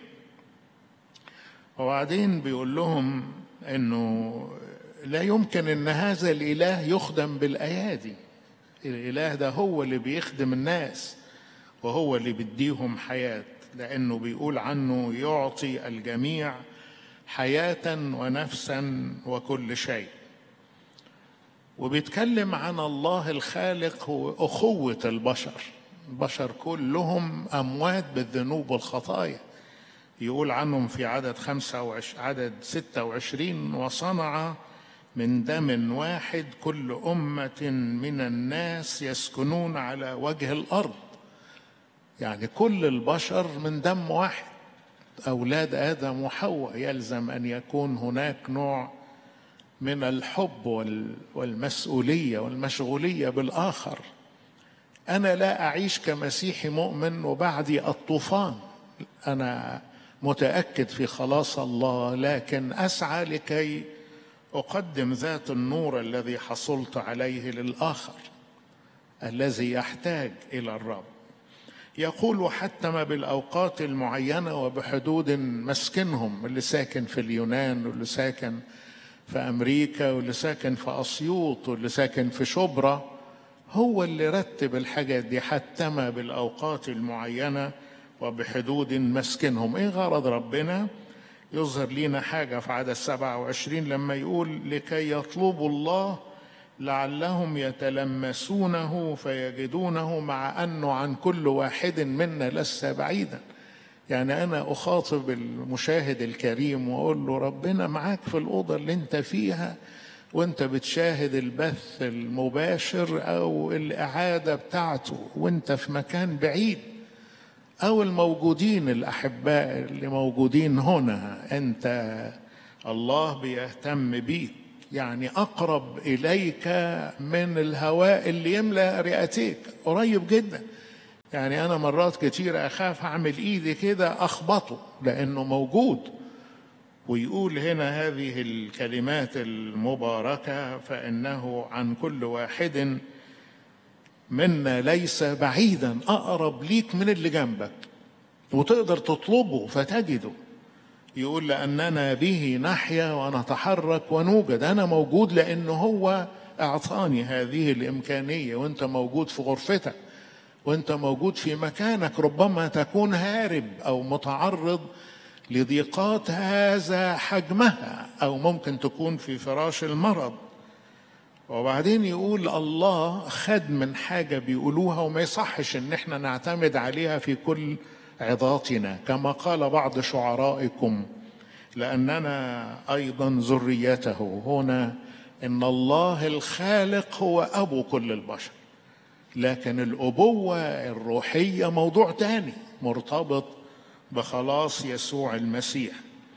وبعدين بيقول لهم انه لا يمكن ان هذا الاله يخدم بالايادي الاله ده هو اللي بيخدم الناس وهو اللي بيديهم حياه لانه بيقول عنه يعطي الجميع حياه ونفسا وكل شيء وبيتكلم عن الله الخالق واخوه البشر البشر كلهم اموات بالذنوب والخطايا يقول عنهم في عدد خمسة وعش عدد ستة وعشرين وصنع من دم واحد كل أمة من الناس يسكنون على وجه الأرض يعني كل البشر من دم واحد أولاد آدم وحواء يلزم أن يكون هناك نوع من الحب وال- والمسؤوليه والمشغوليه بالاخر انا لا اعيش كمسيحي مؤمن وبعدي الطوفان انا متاكد في خلاص الله لكن اسعى لكي اقدم ذات النور الذي حصلت عليه للاخر الذي يحتاج الى الرب يقول حتم بالاوقات المعينه وبحدود مسكنهم اللي ساكن في اليونان واللي ساكن في امريكا واللي ساكن في اسيوط واللي ساكن في شبرا هو اللي رتب الحاجات دي حتم بالاوقات المعينه وبحدود مسكنهم ايه غرض ربنا يظهر لنا حاجه في عدد 27 لما يقول لكي يطلبوا الله لعلهم يتلمسونه فيجدونه مع انه عن كل واحد منا لست بعيدا يعني انا اخاطب المشاهد الكريم واقول له ربنا معاك في الاوضه اللي انت فيها وانت بتشاهد البث المباشر او الاعاده بتاعته وانت في مكان بعيد او الموجودين الاحباء اللي موجودين هنا انت الله بيهتم بيك يعني اقرب اليك من الهواء اللي يملا رئتيك قريب جدا يعني انا مرات كتير اخاف اعمل ايدي كده اخبطه لانه موجود ويقول هنا هذه الكلمات المباركه فانه عن كل واحد منا ليس بعيدا اقرب ليك من اللي جنبك وتقدر تطلبه فتجده يقول لاننا به نحيا ونتحرك ونوجد انا موجود لانه هو اعطاني هذه الامكانيه وانت موجود في غرفتك وانت موجود في مكانك ربما تكون هارب او متعرض لضيقات هذا حجمها او ممكن تكون في فراش المرض وبعدين يقول الله خد من حاجه بيقولوها وما يصحش ان احنا نعتمد عليها في كل عظاتنا كما قال بعض شعرائكم لاننا ايضا ذريته هنا ان الله الخالق هو ابو كل البشر لكن الابوه الروحيه موضوع تاني مرتبط بخلاص يسوع المسيح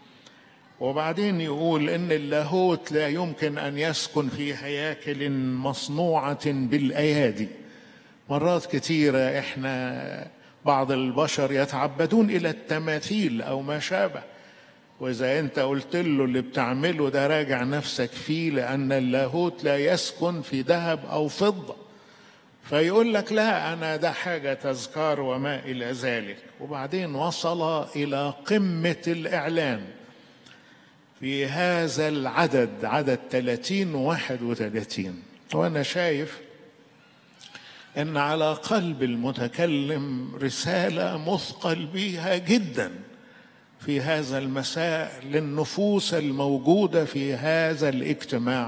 وبعدين يقول ان اللاهوت لا يمكن ان يسكن في هياكل مصنوعه بالايادي مرات كثيره احنا بعض البشر يتعبدون الى التماثيل او ما شابه واذا انت قلت له اللي بتعمله ده راجع نفسك فيه لان اللاهوت لا يسكن في ذهب او فضه فيقول لك لا انا ده حاجه تذكار وما الى ذلك وبعدين وصل الى قمه الاعلان في هذا العدد عدد 30 و 31 وانا شايف ان على قلب المتكلم رساله مثقل بها جدا في هذا المساء للنفوس الموجوده في هذا الاجتماع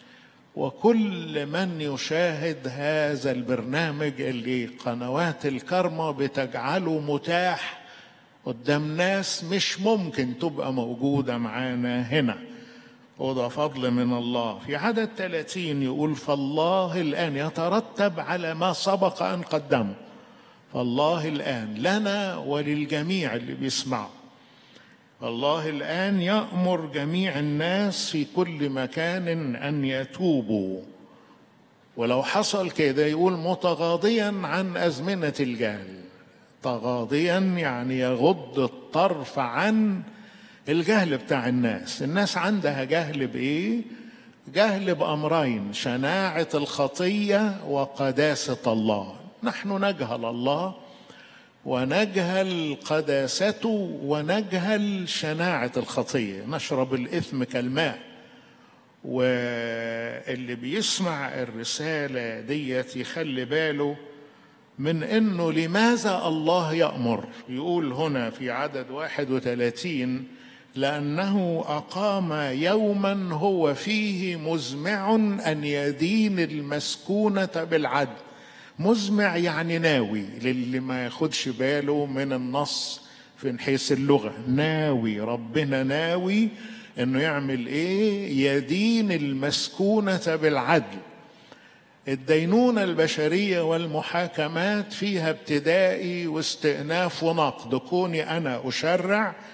وكل من يشاهد هذا البرنامج اللي قنوات الكرمة بتجعله متاح قدام ناس مش ممكن تبقى موجودة معانا هنا وده فضل من الله في عدد 30 يقول فالله الآن يترتب على ما سبق أن قدمه فالله الآن لنا وللجميع اللي بيسمعوا الله الآن يأمر جميع الناس في كل مكان أن يتوبوا ولو حصل كده يقول متغاضيا عن أزمنة الجهل تغاضيا يعني يغض الطرف عن الجهل بتاع الناس الناس عندها جهل بإيه؟ جهل بأمرين شناعة الخطية وقداسة الله نحن نجهل الله ونجهل قداسته ونجهل شناعة الخطية نشرب الإثم كالماء واللي بيسمع الرسالة ديت يخلي باله من انه لماذا الله يأمر يقول هنا في عدد 31 لأنه أقام يوما هو فيه مزمع أن يدين المسكونة بالعدل مزمع يعني ناوي للي ما ياخدش باله من النص في حيث اللغة ناوي ربنا ناوي انه يعمل ايه يدين المسكونة بالعدل الدينونة البشرية والمحاكمات فيها ابتدائي واستئناف ونقد كوني أنا أشرع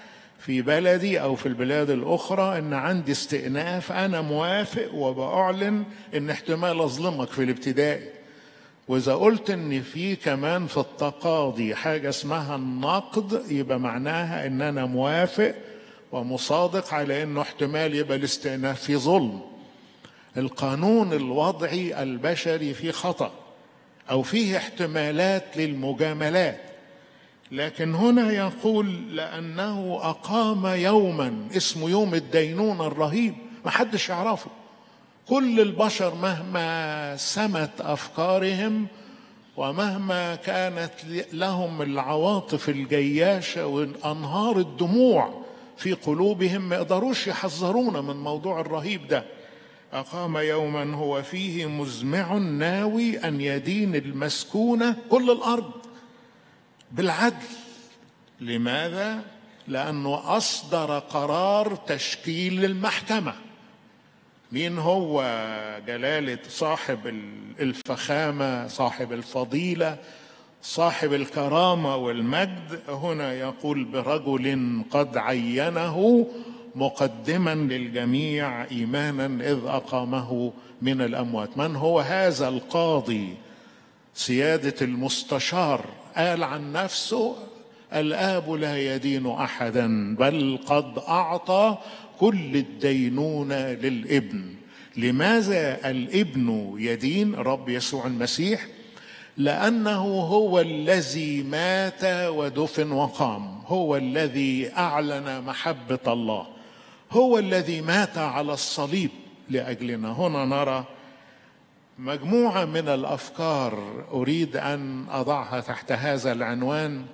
في بلدي او في البلاد الاخرى ان عندي استئناف انا موافق وبأعلن ان احتمال اظلمك في الابتدائي واذا قلت ان في كمان في التقاضي حاجه اسمها النقد يبقى معناها ان انا موافق ومصادق على انه احتمال يبقى الاستئناف في ظلم القانون الوضعي البشري فيه خطأ او فيه احتمالات للمجاملات لكن هنا يقول لانه اقام يوما اسمه يوم الدينونه الرهيب ما حدش يعرفه كل البشر مهما سمت افكارهم ومهما كانت لهم العواطف الجياشه وانهار الدموع في قلوبهم ما يقدروش يحذرونا من موضوع الرهيب ده أقام يوما هو فيه مزمع ناوي أن يدين المسكونة كل الأرض بالعدل لماذا؟ لأنه أصدر قرار تشكيل المحكمة مين هو جلالة صاحب الفخامة صاحب الفضيلة صاحب الكرامة والمجد هنا يقول برجل قد عينه مقدما للجميع ايمانا اذ اقامه من الاموات من هو هذا القاضي سياده المستشار قال عن نفسه الاب لا يدين احدا بل قد اعطى كل الدينونه للابن لماذا الابن يدين رب يسوع المسيح لانه هو الذي مات ودفن وقام هو الذي اعلن محبه الله هو الذي مات على الصليب لاجلنا هنا نرى مجموعه من الافكار اريد ان اضعها تحت هذا العنوان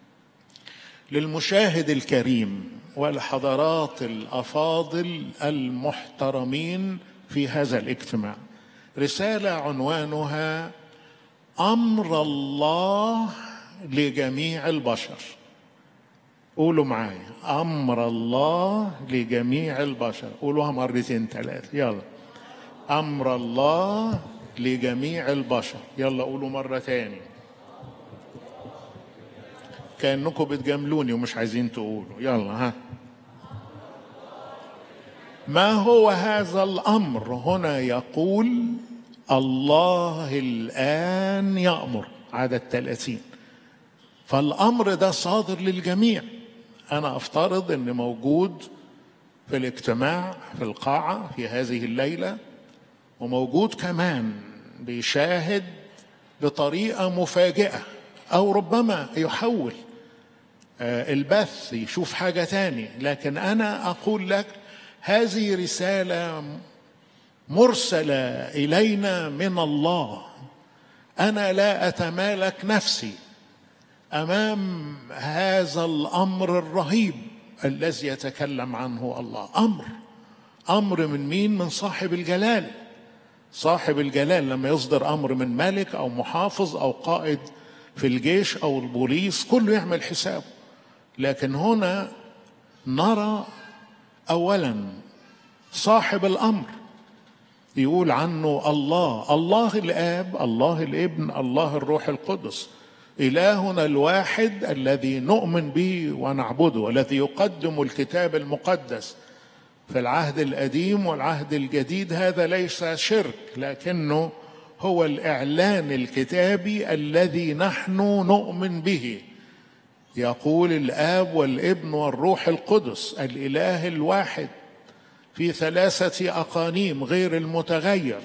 للمشاهد الكريم والحضرات الافاضل المحترمين في هذا الاجتماع رساله عنوانها امر الله لجميع البشر قولوا معايا امر الله لجميع البشر قولوها مرتين ثلاثه يلا امر الله لجميع البشر يلا قولوا مره تاني كانكم بتجاملوني ومش عايزين تقولوا يلا ها ما هو هذا الامر هنا يقول الله الان يامر عدد 30 فالامر ده صادر للجميع انا افترض ان موجود في الاجتماع في القاعه في هذه الليله وموجود كمان بيشاهد بطريقه مفاجئه او ربما يحول البث يشوف حاجه تاني لكن انا اقول لك هذه رساله مرسله الينا من الله انا لا اتمالك نفسي امام هذا الامر الرهيب الذي يتكلم عنه الله امر امر من مين من صاحب الجلال صاحب الجلال لما يصدر امر من ملك او محافظ او قائد في الجيش او البوليس كله يعمل حسابه لكن هنا نرى اولا صاحب الامر يقول عنه الله الله الاب الله الابن الله الروح القدس الهنا الواحد الذي نؤمن به ونعبده والذي يقدم الكتاب المقدس في العهد القديم والعهد الجديد هذا ليس شرك لكنه هو الاعلان الكتابي الذي نحن نؤمن به يقول الاب والابن والروح القدس الاله الواحد في ثلاثه اقانيم غير المتغير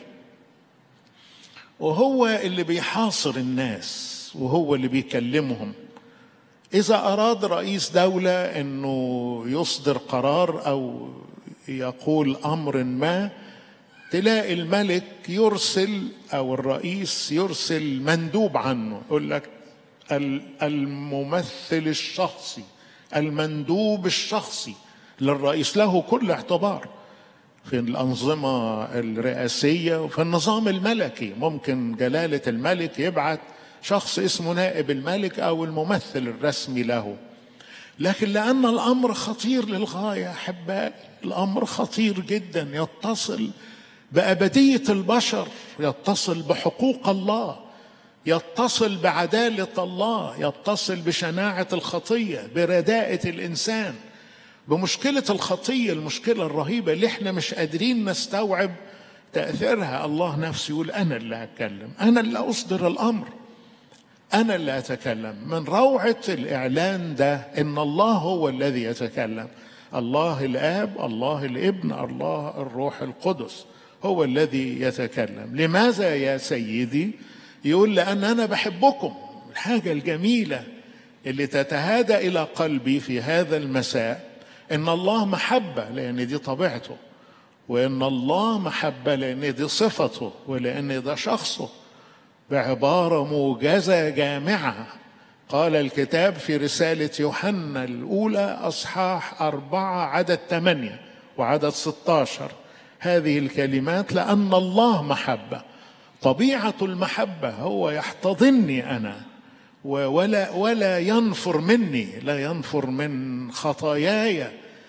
وهو اللي بيحاصر الناس وهو اللي بيكلمهم اذا اراد رئيس دوله انه يصدر قرار او يقول امر ما تلاقي الملك يرسل او الرئيس يرسل مندوب عنه يقول لك الممثل الشخصي المندوب الشخصي للرئيس له كل اعتبار في الأنظمة الرئاسية وفي النظام الملكي ممكن جلالة الملك يبعت شخص اسمه نائب الملك أو الممثل الرسمي له لكن لأن الأمر خطير للغاية أحبائي الأمر خطير جدا يتصل بأبدية البشر يتصل بحقوق الله يتصل بعدالة الله يتصل بشناعة الخطية برداءة الإنسان بمشكلة الخطية المشكلة الرهيبة اللي احنا مش قادرين نستوعب تأثيرها الله نفسه يقول أنا اللي هتكلم أنا اللي أصدر الأمر أنا اللي أتكلم من روعة الإعلان ده إن الله هو الذي يتكلم الله الآب الله الابن الله الروح القدس هو الذي يتكلم لماذا يا سيدي يقول لأن أنا بحبكم الحاجة الجميلة اللي تتهادى إلى قلبي في هذا المساء إن الله محبة لأن دي طبيعته وإن الله محبة لأن دي صفته ولأن ده شخصه بعبارة موجزة جامعة قال الكتاب في رسالة يوحنا الأولى أصحاح أربعة عدد ثمانية وعدد ستاشر هذه الكلمات لأن الله محبة طبيعة المحبة هو يحتضني أنا ولا ولا ينفر مني لا ينفر من خطاياي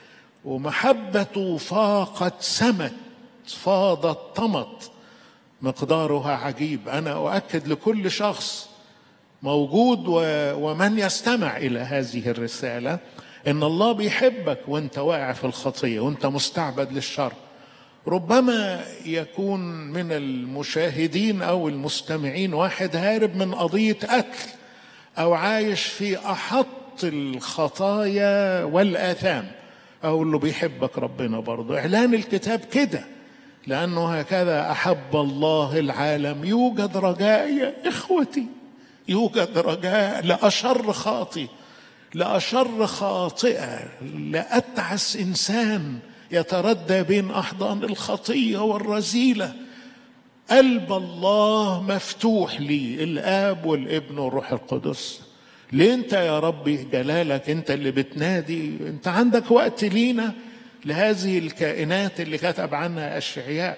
ومحبته فاقت سمت فاضت طمت مقدارها عجيب انا اؤكد لكل شخص موجود ومن يستمع الى هذه الرساله ان الله بيحبك وانت واقع في الخطيه وانت مستعبد للشر ربما يكون من المشاهدين او المستمعين واحد هارب من قضيه قتل او عايش في احط الخطايا والاثام اقول له بيحبك ربنا برضه اعلان الكتاب كده لانه هكذا احب الله العالم يوجد رجاء يا اخوتي يوجد رجاء لاشر خاطي لاشر خاطئه لاتعس انسان يتردى بين احضان الخطيه والرذيله قلب الله مفتوح لي الاب والابن والروح القدس ليه انت يا ربي جلالك انت اللي بتنادي انت عندك وقت لينا لهذه الكائنات اللي كتب عنها اشعياء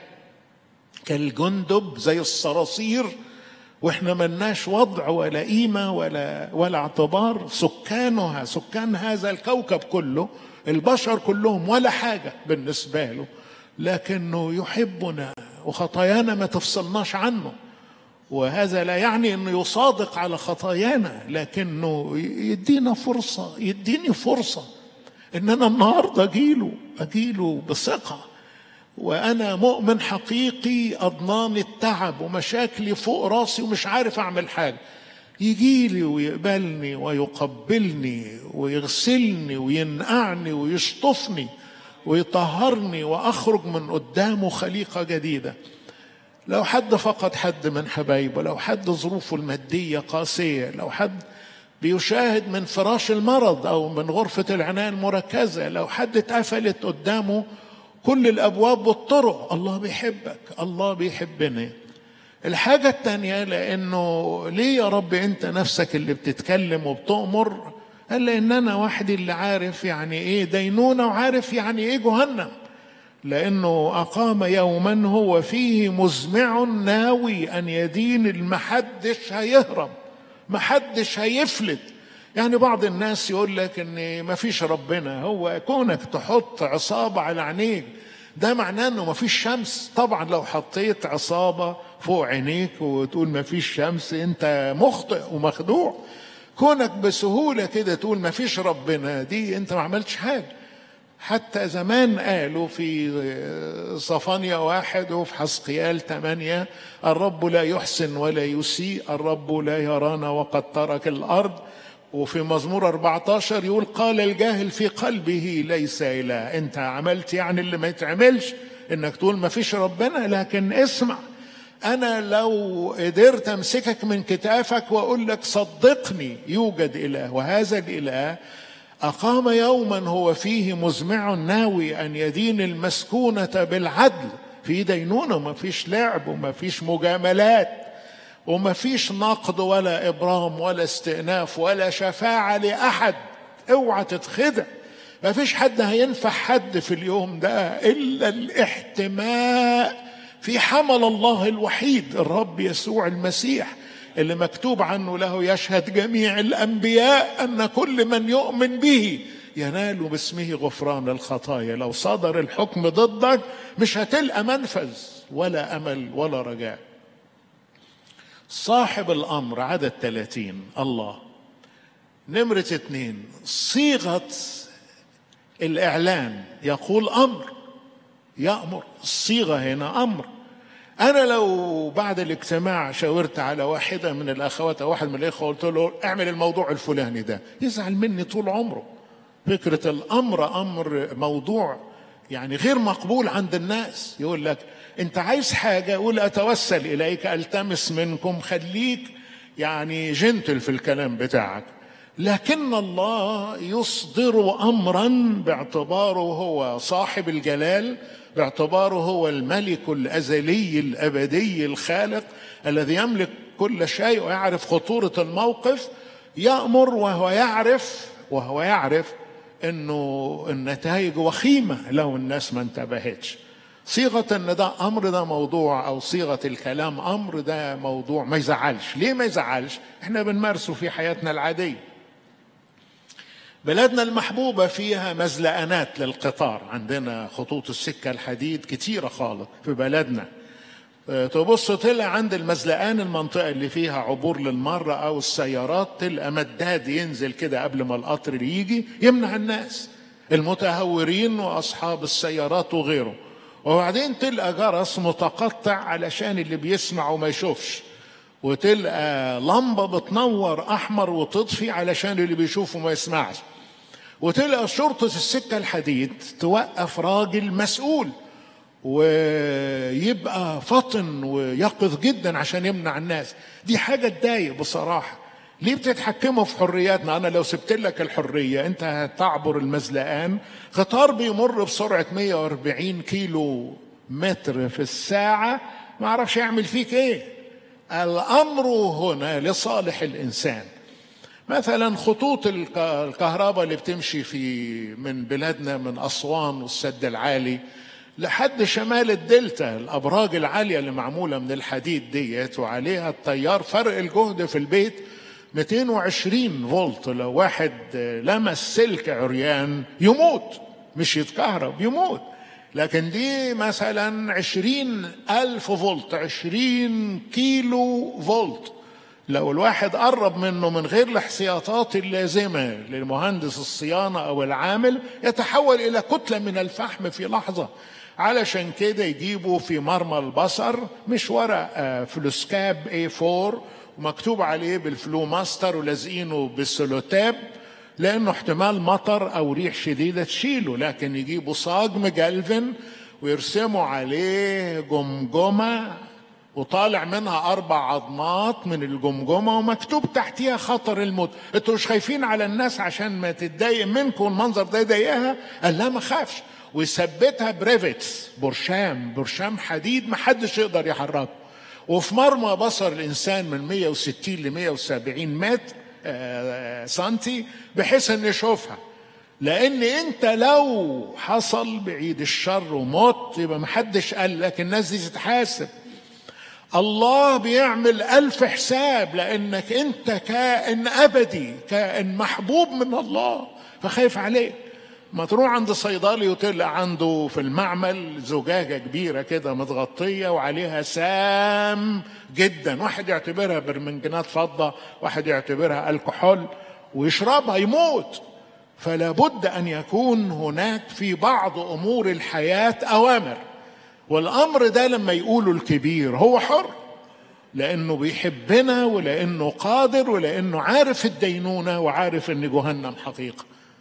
كالجندب زي الصراصير واحنا ملناش وضع ولا قيمه ولا ولا اعتبار سكانها سكان هذا الكوكب كله البشر كلهم ولا حاجه بالنسبه له لكنه يحبنا وخطايانا ما تفصلناش عنه وهذا لا يعني انه يصادق على خطايانا لكنه يدينا فرصه يديني فرصه ان انا النهارده اجيله اجيله بثقه وانا مؤمن حقيقي اضناني التعب ومشاكلي فوق راسي ومش عارف اعمل حاجه يجي لي ويقبلني ويقبلني ويغسلني وينقعني ويشطفني ويطهرني واخرج من قدامه خليقه جديده لو حد فقد حد من حبايبه لو حد ظروفه الماديه قاسيه لو حد بيشاهد من فراش المرض او من غرفه العنايه المركزه لو حد اتقفلت قدامه كل الابواب والطرق الله بيحبك الله بيحبني الحاجة التانية لأنه ليه يا رب أنت نفسك اللي بتتكلم وبتؤمر قال لأن أنا وحدي اللي عارف يعني إيه دينونة وعارف يعني إيه جهنم لأنه أقام يوما هو فيه مزمع ناوي أن يدين المحدش هيهرب محدش هيفلت يعني بعض الناس يقول لك ان ما فيش ربنا هو كونك تحط عصابة على عينيك ده معناه انه ما فيش شمس طبعا لو حطيت عصابة فوق عينيك وتقول ما فيش شمس انت مخطئ ومخدوع كونك بسهولة كده تقول ما فيش ربنا دي انت ما عملتش حاجة حتى زمان قالوا في صفانيا واحد وفي حسقيال ثمانية الرب لا يحسن ولا يسيء الرب لا يرانا وقد ترك الأرض وفي مزمور 14 يقول قال الجاهل في قلبه ليس إله أنت عملت يعني اللي ما يتعملش إنك تقول ما فيش ربنا لكن اسمع أنا لو قدرت أمسكك من كتافك وأقول لك صدقني يوجد إله وهذا الإله أقام يوما هو فيه مزمع ناوي أن يدين المسكونة بالعدل في دينونة وما فيش لعب وما فيش مجاملات وما فيش نقد ولا إبرام ولا استئناف ولا شفاعة لأحد اوعى تتخدع ما فيش حد هينفع حد في اليوم ده إلا الاحتماء في حمل الله الوحيد الرب يسوع المسيح اللي مكتوب عنه له يشهد جميع الانبياء ان كل من يؤمن به ينال باسمه غفران الخطايا لو صدر الحكم ضدك مش هتلقى منفذ ولا امل ولا رجاء صاحب الامر عدد 30 الله نمرة اتنين صيغة الاعلان يقول امر يامر الصيغه هنا امر انا لو بعد الاجتماع شاورت على واحده من الاخوات او واحد من الاخوه قلت له اعمل الموضوع الفلاني ده يزعل مني طول عمره فكره الامر امر موضوع يعني غير مقبول عند الناس يقول لك انت عايز حاجه قول اتوسل اليك التمس منكم خليك يعني جنتل في الكلام بتاعك لكن الله يصدر امرا باعتباره هو صاحب الجلال باعتباره هو الملك الازلي الابدي الخالق الذي يملك كل شيء ويعرف خطوره الموقف يامر وهو يعرف وهو يعرف انه النتائج وخيمه لو الناس ما انتبهتش صيغه ان ده امر ده موضوع او صيغه الكلام امر ده موضوع ما يزعلش ليه ما يزعلش احنا بنمارسه في حياتنا العاديه بلادنا المحبوبة فيها مزلقانات للقطار عندنا خطوط السكة الحديد كتيرة خالص في بلدنا تبص تلاقي عند المزلقان المنطقة اللي فيها عبور للمرة أو السيارات تلقى مداد ينزل كده قبل ما القطر يجي يمنع الناس المتهورين وأصحاب السيارات وغيره وبعدين تلقى جرس متقطع علشان اللي بيسمع وما يشوفش وتلقى لمبة بتنور أحمر وتطفي علشان اللي بيشوف وما يسمعش وتلقى شرطة السكة الحديد توقف راجل مسؤول ويبقى فطن ويقظ جدا عشان يمنع الناس دي حاجة تضايق بصراحة ليه بتتحكموا في حرياتنا انا لو سبت لك الحرية انت هتعبر المزلقان قطار بيمر بسرعة 140 كيلو متر في الساعة ما اعرفش يعمل فيك ايه الامر هنا لصالح الانسان مثلا خطوط الكهرباء اللي بتمشي في من بلادنا من اسوان والسد العالي لحد شمال الدلتا الابراج العاليه اللي معموله من الحديد ديت وعليها التيار فرق الجهد في البيت 220 فولت لو واحد لمس سلك عريان يموت مش يتكهرب يموت لكن دي مثلا عشرين ألف فولت عشرين كيلو فولت لو الواحد قرب منه من غير الاحتياطات اللازمة للمهندس الصيانة أو العامل يتحول إلى كتلة من الفحم في لحظة علشان كده يجيبوا في مرمى البصر مش ورق فلوسكاب A4 ومكتوب عليه بالفلو ماستر ولازقينه بالسلوتاب لانه احتمال مطر او ريح شديده تشيله لكن يجيبوا صاج مجلفن ويرسموا عليه جمجمه وطالع منها اربع عظمات من الجمجمه ومكتوب تحتيها خطر الموت انتوا مش خايفين على الناس عشان ما تتضايق منكم المنظر ده يضايقها قال لا ما خافش ويثبتها بريفيتس برشام برشام حديد ما حدش يقدر يحركه وفي مرمى بصر الانسان من 160 ل 170 متر سنتي بحيث ان يشوفها لان انت لو حصل بعيد الشر ومت يبقى محدش قال لك الناس دي تتحاسب الله بيعمل ألف حساب لأنك أنت كائن أبدي كائن محبوب من الله فخايف عليه ما تروح عند صيدلي وتلقى عنده في المعمل زجاجة كبيرة كده متغطية وعليها سام جدا واحد يعتبرها برمنجانات فضة واحد يعتبرها الكحول ويشربها يموت فلا بد أن يكون هناك في بعض أمور الحياة أوامر والأمر ده لما يقوله الكبير هو حر لأنه بيحبنا ولأنه قادر ولأنه عارف الدينونة وعارف أن جهنم حقيقة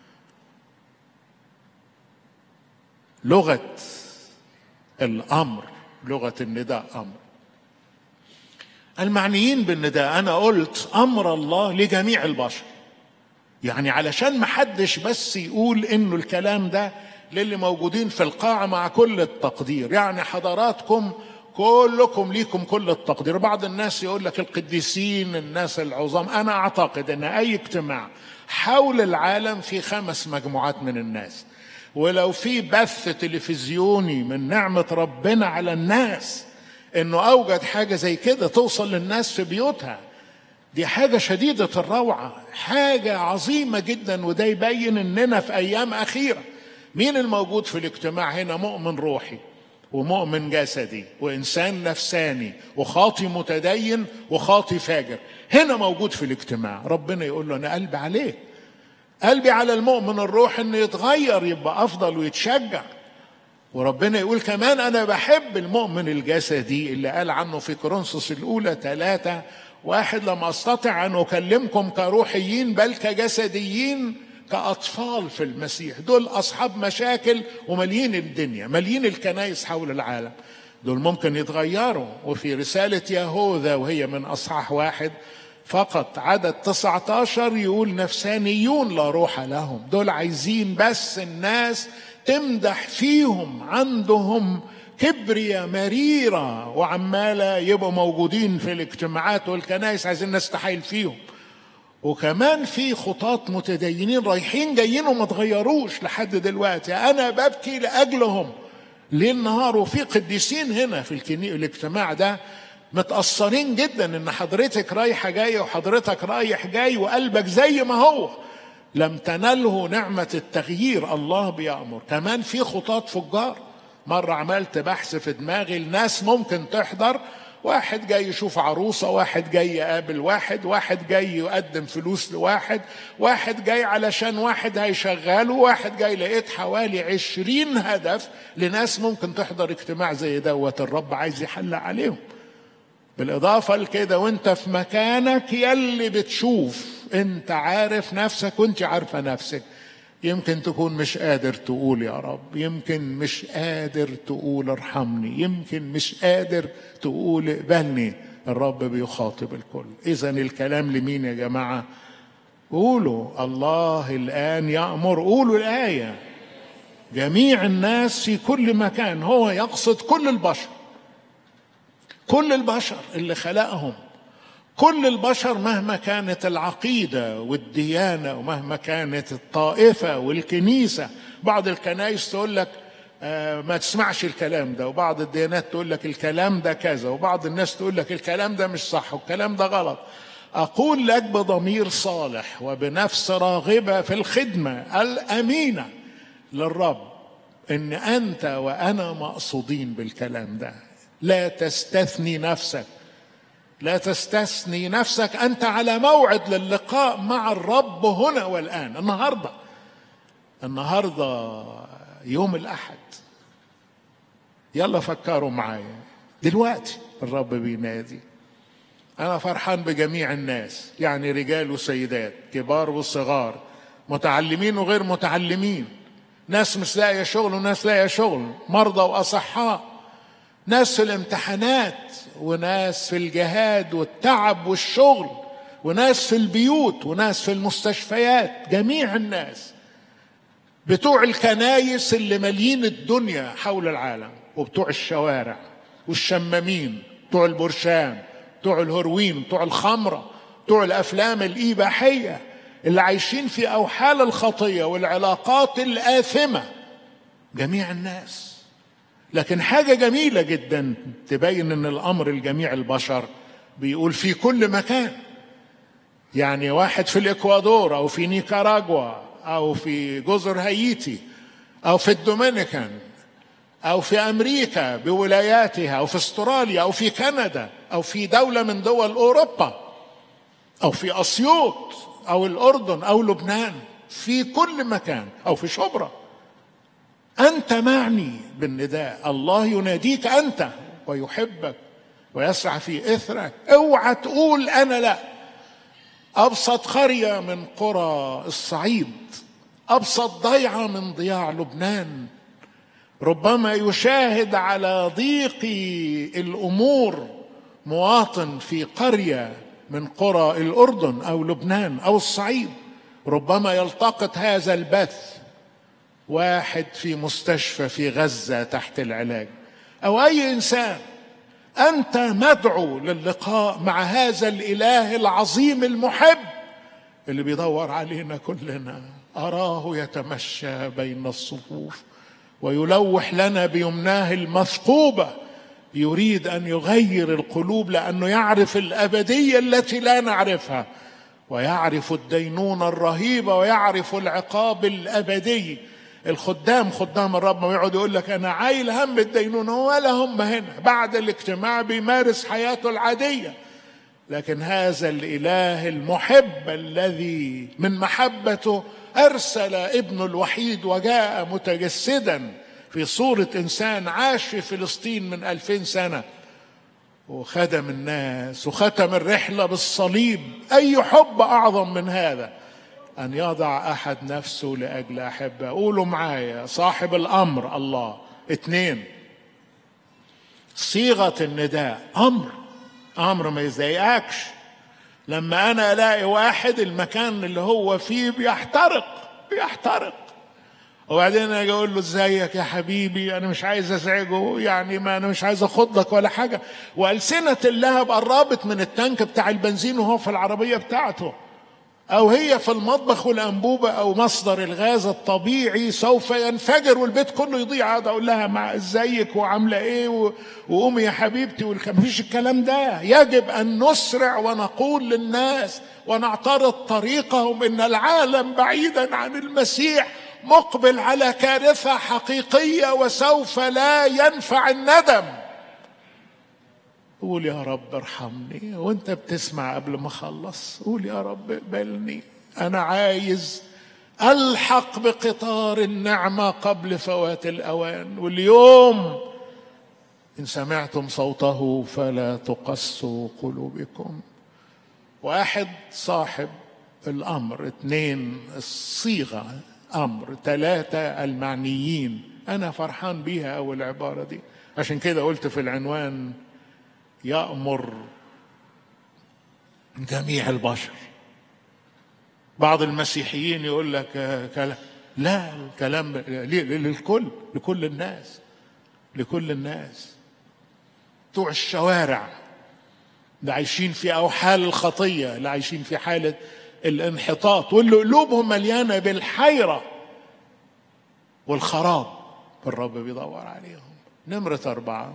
لغة الأمر لغة النداء أمر المعنيين بالنداء أنا قلت أمر الله لجميع البشر يعني علشان محدش بس يقول إنه الكلام ده للي موجودين في القاعة مع كل التقدير يعني حضراتكم كلكم ليكم كل التقدير بعض الناس يقول لك القديسين الناس العظام أنا أعتقد أن أي اجتماع حول العالم في خمس مجموعات من الناس ولو في بث تلفزيوني من نعمة ربنا على الناس انه اوجد حاجة زي كده توصل للناس في بيوتها دي حاجة شديدة الروعة حاجة عظيمة جدا وده يبين اننا في ايام اخيرة مين الموجود في الاجتماع هنا مؤمن روحي ومؤمن جسدي وانسان نفساني وخاطي متدين وخاطي فاجر هنا موجود في الاجتماع ربنا يقول له انا قلبي عليك قلبي على المؤمن الروح انه يتغير يبقى افضل ويتشجع وربنا يقول كمان انا بحب المؤمن الجسدي اللي قال عنه في كورنثوس الاولى ثلاثة واحد لم استطع ان اكلمكم كروحيين بل كجسديين كاطفال في المسيح دول اصحاب مشاكل ومالين الدنيا مالين الكنائس حول العالم دول ممكن يتغيروا وفي رسالة يهوذا وهي من أصحاح واحد فقط عدد 19 يقول نفسانيون لا روح لهم دول عايزين بس الناس تمدح فيهم عندهم كبرية مريرة وعمالة يبقوا موجودين في الاجتماعات والكنائس عايزين الناس تحايل فيهم وكمان في خطاط متدينين رايحين جايين وما تغيروش لحد دلوقتي انا ببكي لاجلهم ليل نهار وفي قديسين هنا في الكني... الاجتماع ده متأثرين جدا ان حضرتك رايحة جاية وحضرتك رايح جاي وقلبك زي ما هو لم تنله نعمة التغيير الله بيأمر كمان في خطاط فجار مرة عملت بحث في دماغي الناس ممكن تحضر واحد جاي يشوف عروسة واحد جاي يقابل واحد واحد جاي يقدم فلوس لواحد واحد جاي علشان واحد هيشغله واحد جاي لقيت حوالي عشرين هدف لناس ممكن تحضر اجتماع زي دوت الرب عايز يحل عليهم بالإضافة لكده وانت في مكانك يلي بتشوف انت عارف نفسك وانت عارفة نفسك يمكن تكون مش قادر تقول يا رب يمكن مش قادر تقول ارحمني يمكن مش قادر تقول اقبلني الرب بيخاطب الكل اذا الكلام لمين يا جماعه قولوا الله الان يامر قولوا الايه جميع الناس في كل مكان هو يقصد كل البشر كل البشر اللي خلقهم كل البشر مهما كانت العقيدة والديانة ومهما كانت الطائفة والكنيسة بعض الكنائس تقول لك آه ما تسمعش الكلام ده وبعض الديانات تقول لك الكلام ده كذا وبعض الناس تقول لك الكلام ده مش صح والكلام ده غلط أقول لك بضمير صالح وبنفس راغبة في الخدمة الأمينة للرب إن أنت وأنا مقصودين بالكلام ده لا تستثني نفسك لا تستثني نفسك انت على موعد للقاء مع الرب هنا والان النهارده النهارده يوم الاحد يلا فكروا معايا دلوقتي الرب بينادي انا فرحان بجميع الناس يعني رجال وسيدات كبار وصغار متعلمين وغير متعلمين ناس مش لاقيه شغل وناس لاقيه شغل مرضى واصحاء ناس في الامتحانات وناس في الجهاد والتعب والشغل وناس في البيوت وناس في المستشفيات جميع الناس بتوع الكنايس اللي مالين الدنيا حول العالم وبتوع الشوارع والشمامين بتوع البرشام بتوع الهروين بتوع الخمرة بتوع الأفلام الإباحية اللي عايشين في أوحال الخطية والعلاقات الآثمة جميع الناس لكن حاجة جميلة جدا تبين ان الامر الجميع البشر بيقول في كل مكان يعني واحد في الاكوادور او في نيكاراغوا او في جزر هايتي او في الدومينيكان او في امريكا بولاياتها او في استراليا او في كندا او في دوله من دول اوروبا او في اسيوط او الاردن او لبنان في كل مكان او في شبرا انت معني بالنداء الله يناديك انت ويحبك ويسعى في اثرك اوعى تقول انا لا ابسط قريه من قرى الصعيد ابسط ضيعه من ضياع لبنان ربما يشاهد على ضيق الامور مواطن في قريه من قرى الاردن او لبنان او الصعيد ربما يلتقط هذا البث واحد في مستشفى في غزه تحت العلاج او اي انسان انت مدعو للقاء مع هذا الاله العظيم المحب اللي بيدور علينا كلنا اراه يتمشى بين الصفوف ويلوح لنا بيمناه المثقوبه يريد ان يغير القلوب لانه يعرف الابديه التي لا نعرفها ويعرف الدينونه الرهيبه ويعرف العقاب الابدي الخدام خدام الرب ما يقعد يقول لك انا عايل هم الدينونه ولا هم هنا بعد الاجتماع بيمارس حياته العاديه لكن هذا الاله المحب الذي من محبته ارسل ابنه الوحيد وجاء متجسدا في صوره انسان عاش في فلسطين من الفين سنه وخدم الناس وختم الرحله بالصليب اي حب اعظم من هذا ان يضع احد نفسه لاجل احبه قولوا معايا صاحب الامر الله اثنين صيغه النداء امر امر ما يضايقكش لما انا الاقي واحد المكان اللي هو فيه بيحترق بيحترق وبعدين اجي اقول له ازيك يا حبيبي انا مش عايز ازعجه يعني ما انا مش عايز اخضك ولا حاجه والسنه اللهب قربت من التانك بتاع البنزين وهو في العربيه بتاعته او هي في المطبخ والانبوبه او مصدر الغاز الطبيعي سوف ينفجر والبيت كله يضيع اقعد اقول لها مع ازيك وعامله ايه و- وقومي يا حبيبتي والك- مفيش الكلام ده يجب ان نسرع ونقول للناس ونعترض طريقهم ان العالم بعيدا عن المسيح مقبل على كارثه حقيقيه وسوف لا ينفع الندم قول يا رب ارحمني وانت بتسمع قبل ما اخلص قول يا رب اقبلني انا عايز الحق بقطار النعمه قبل فوات الاوان واليوم ان سمعتم صوته فلا تقسوا قلوبكم واحد صاحب الامر اثنين الصيغه امر ثلاثه المعنيين انا فرحان بيها اول العباره دي عشان كده قلت في العنوان يأمر جميع البشر بعض المسيحيين يقول لك آه، كلام لا الكلام ليه؟ للكل لكل الناس لكل الناس بتوع الشوارع اللي عايشين في اوحال الخطيه اللي عايشين في حاله الانحطاط واللي قلوبهم مليانه بالحيره والخراب الرب بيدور عليهم نمره اربعه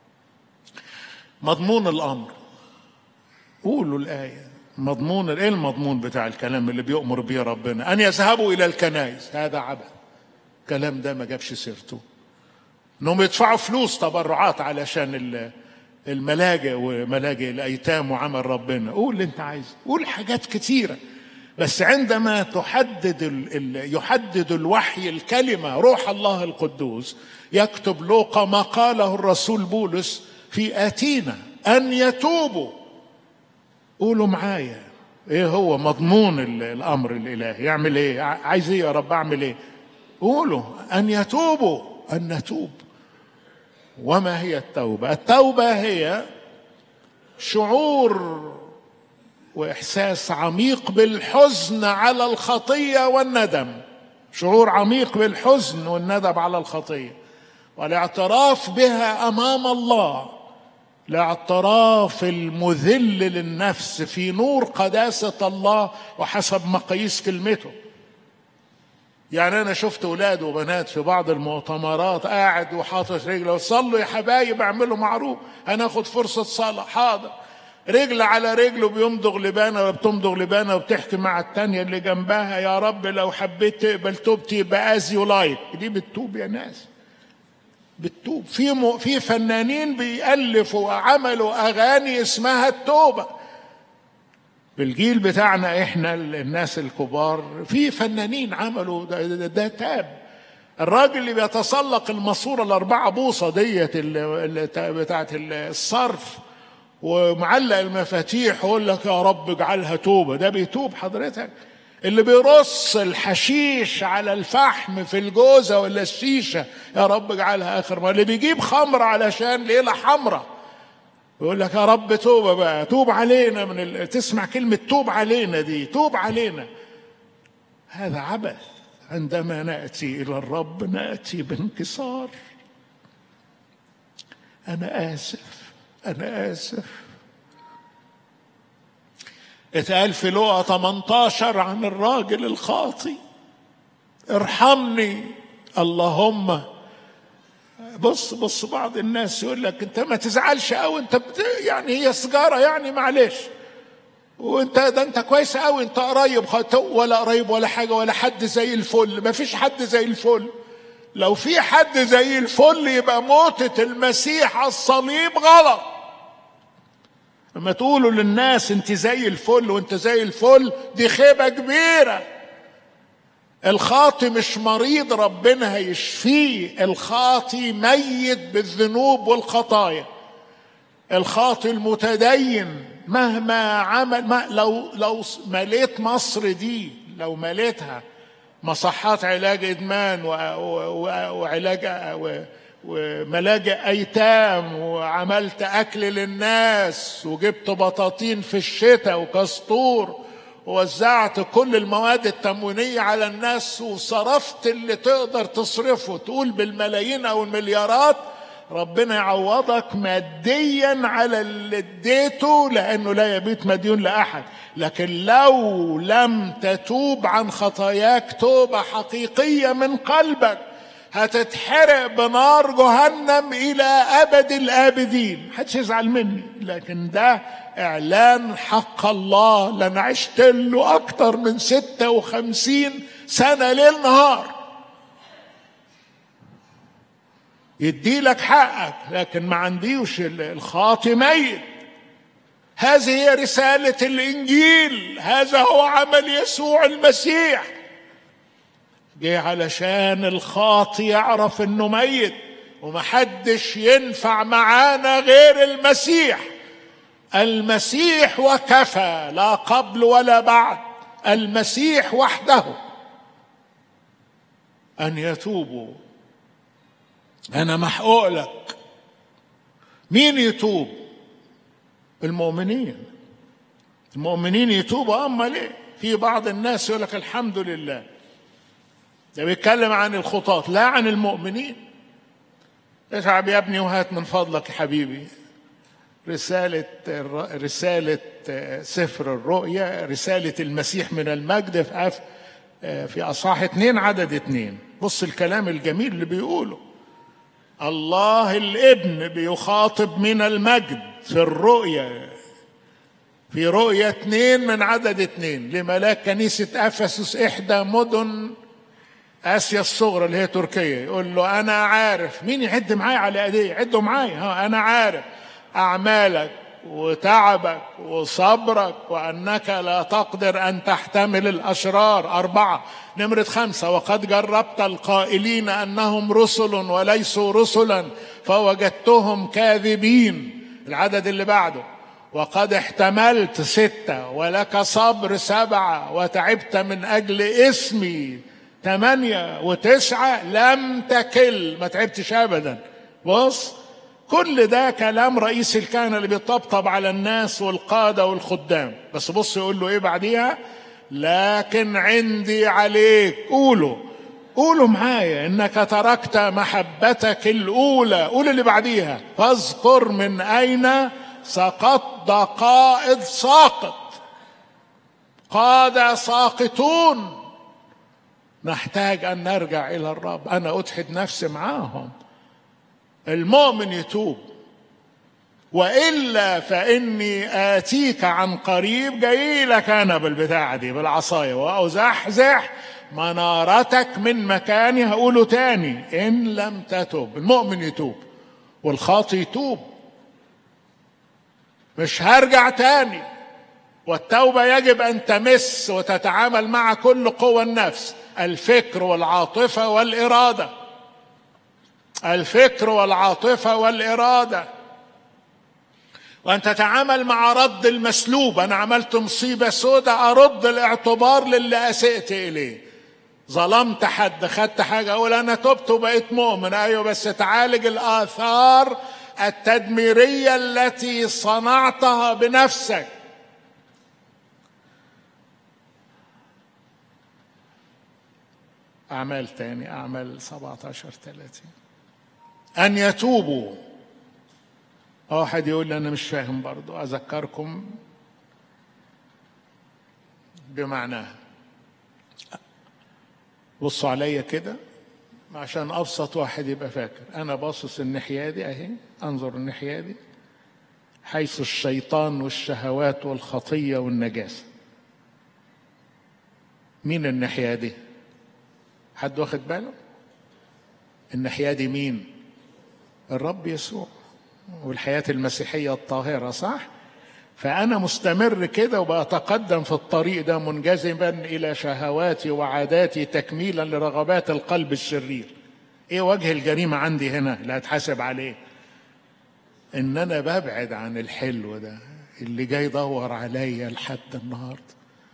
مضمون الامر قولوا الايه مضمون ايه المضمون بتاع الكلام اللي بيؤمر بيه ربنا ان يذهبوا الى الكنائس هذا عبث الكلام ده ما جابش سيرته انهم يدفعوا فلوس تبرعات علشان ال- الملاجئ وملاجئ الايتام وعمل ربنا قول اللي انت عايزه قول حاجات كتيره بس عندما تحدد ال... ال... يحدد الوحي الكلمه روح الله القدوس يكتب لوقا ما قاله الرسول بولس في اتينا ان يتوبوا قولوا معايا ايه هو مضمون ال- الامر الالهي يعمل ايه ع- عايز ايه يا رب اعمل ايه قولوا ان يتوبوا ان نتوب وما هي التوبه التوبه هي شعور واحساس عميق بالحزن على الخطيه والندم شعور عميق بالحزن والندم على الخطيه والاعتراف بها امام الله الاعتراف المذل للنفس في نور قداسه الله وحسب مقاييس كلمته يعني انا شفت اولاد وبنات في بعض المؤتمرات قاعد وحاطط رجله صلوا يا حبايب اعملوا معروف هناخد فرصه صلاه حاضر رجل على رجله بيمضغ لبانه ولا بتمضغ لبانه وبتحكي مع التانية اللي جنبها يا رب لو حبيت تقبل توبتي يبقى از يو لايك دي بتتوب يا ناس بتتوب في م... في فنانين بيألفوا وعملوا اغاني اسمها التوبه بالجيل بتاعنا احنا الناس الكبار في فنانين عملوا ده, ده, ده تاب الراجل اللي بيتسلق الماسوره الاربعه بوصه ديت اللي اللي بتاعت الصرف ومعلق المفاتيح ويقول لك يا رب اجعلها توبه ده بيتوب حضرتك اللي بيرص الحشيش على الفحم في الجوزه ولا الشيشه يا رب اجعلها اخر ما اللي بيجيب خمر علشان ليله حمراء يقول لك يا رب توبه بقى توب علينا من ال... تسمع كلمه توب علينا دي توب علينا هذا عبث عندما ناتي الى الرب ناتي بانكسار انا اسف انا اسف اتقال في لقا 18 عن الراجل الخاطي ارحمني اللهم بص بص بعض الناس يقول لك انت ما تزعلش قوي انت بت... يعني هي سجاره يعني معلش وانت ده انت كويس قوي انت قريب خط... ولا قريب ولا حاجه ولا حد زي الفل ما فيش حد زي الفل لو في حد زي الفل يبقى موتة المسيح على الصليب غلط لما تقولوا للناس انت زي الفل وانت زي الفل دي خيبة كبيرة الخاطي مش مريض ربنا هيشفيه الخاطي ميت بالذنوب والخطايا الخاطي المتدين مهما عمل ما لو لو مليت مصر دي لو مليتها مصحات علاج ادمان و- و- و- وعلاج و- وملاجئ ايتام وعملت اكل للناس وجبت بطاطين في الشتاء وكسطور ووزعت كل المواد التموينيه على الناس وصرفت اللي تقدر تصرفه تقول بالملايين او المليارات ربنا يعوضك ماديا على اللي اديته لانه لا يبيت مديون لاحد لكن لو لم تتوب عن خطاياك توبه حقيقيه من قلبك هتتحرق بنار جهنم الى ابد الابدين محدش يزعل مني لكن ده اعلان حق الله لان عشت له اكتر من ستة وخمسين سنة ليل نهار يدي لك حقك لكن ما عنديوش الخاطي ميت هذه هي رسالة الإنجيل هذا هو عمل يسوع المسيح جه علشان الخاطي يعرف انه ميت ومحدش ينفع معانا غير المسيح المسيح وكفى لا قبل ولا بعد المسيح وحده ان يتوبوا انا محقوق لك مين يتوب المؤمنين المؤمنين يتوبوا اما ليه في بعض الناس يقول لك الحمد لله ده بيتكلم عن الخطاة لا عن المؤمنين اتعب يا ابني وهات من فضلك يا حبيبي رسالة رسالة سفر الرؤيا رسالة المسيح من المجد في أف في أصحاح اتنين عدد اتنين بص الكلام الجميل اللي بيقوله الله الابن بيخاطب من المجد في الرؤيا في رؤيا اتنين من عدد اتنين لملاك كنيسة أفسس إحدى مدن اسيا الصغرى اللي هي تركيا يقول له انا عارف مين يعد معايا على ايديه عدوا معايا ها انا عارف اعمالك وتعبك وصبرك وانك لا تقدر ان تحتمل الاشرار اربعه نمره خمسه وقد جربت القائلين انهم رسل وليسوا رسلا فوجدتهم كاذبين العدد اللي بعده وقد احتملت سته ولك صبر سبعه وتعبت من اجل اسمي ثمانية وتسعة لم تكل ما تعبتش أبدا بص كل ده كلام رئيس الكهنة اللي بيطبطب على الناس والقادة والخدام بس بص يقول له إيه بعديها لكن عندي عليك قولوا قولوا معايا انك تركت محبتك الاولى قول اللي بعديها فاذكر من اين سقطت قائد ساقط قادة ساقطون نحتاج ان نرجع الى الرب انا اتحد نفسي معاهم المؤمن يتوب والا فاني اتيك عن قريب جاي لك انا بالبتاعه دي بالعصايه وازحزح منارتك من مكاني هقوله تاني ان لم تتوب المؤمن يتوب والخاطي يتوب مش هرجع تاني والتوبه يجب ان تمس وتتعامل مع كل قوى النفس الفكر والعاطفه والاراده الفكر والعاطفه والاراده وان تتعامل مع رد المسلوب انا عملت مصيبه سوداء ارد الاعتبار للي اسئت اليه ظلمت حد خدت حاجه اقول انا تبت وبقيت مؤمن ايوه بس تعالج الاثار التدميريه التي صنعتها بنفسك أعمال تاني أعمال 17 30 أن يتوبوا واحد يقول لي أنا مش فاهم برضو أذكركم بمعناها بصوا عليا كده عشان أبسط واحد يبقى فاكر أنا باصص الناحية دي أهي أنظر الناحية دي حيث الشيطان والشهوات والخطية والنجاسة مين الناحية دي؟ حد واخد باله الناحية دي مين الرب يسوع والحياة المسيحية الطاهرة صح فأنا مستمر كده وبأتقدم في الطريق ده منجذبا إلى شهواتي وعاداتي تكميلا لرغبات القلب الشرير إيه وجه الجريمة عندي هنا اللي هتحاسب عليه إن أنا ببعد عن الحلو ده اللي جاي يدور عليا لحد النهارده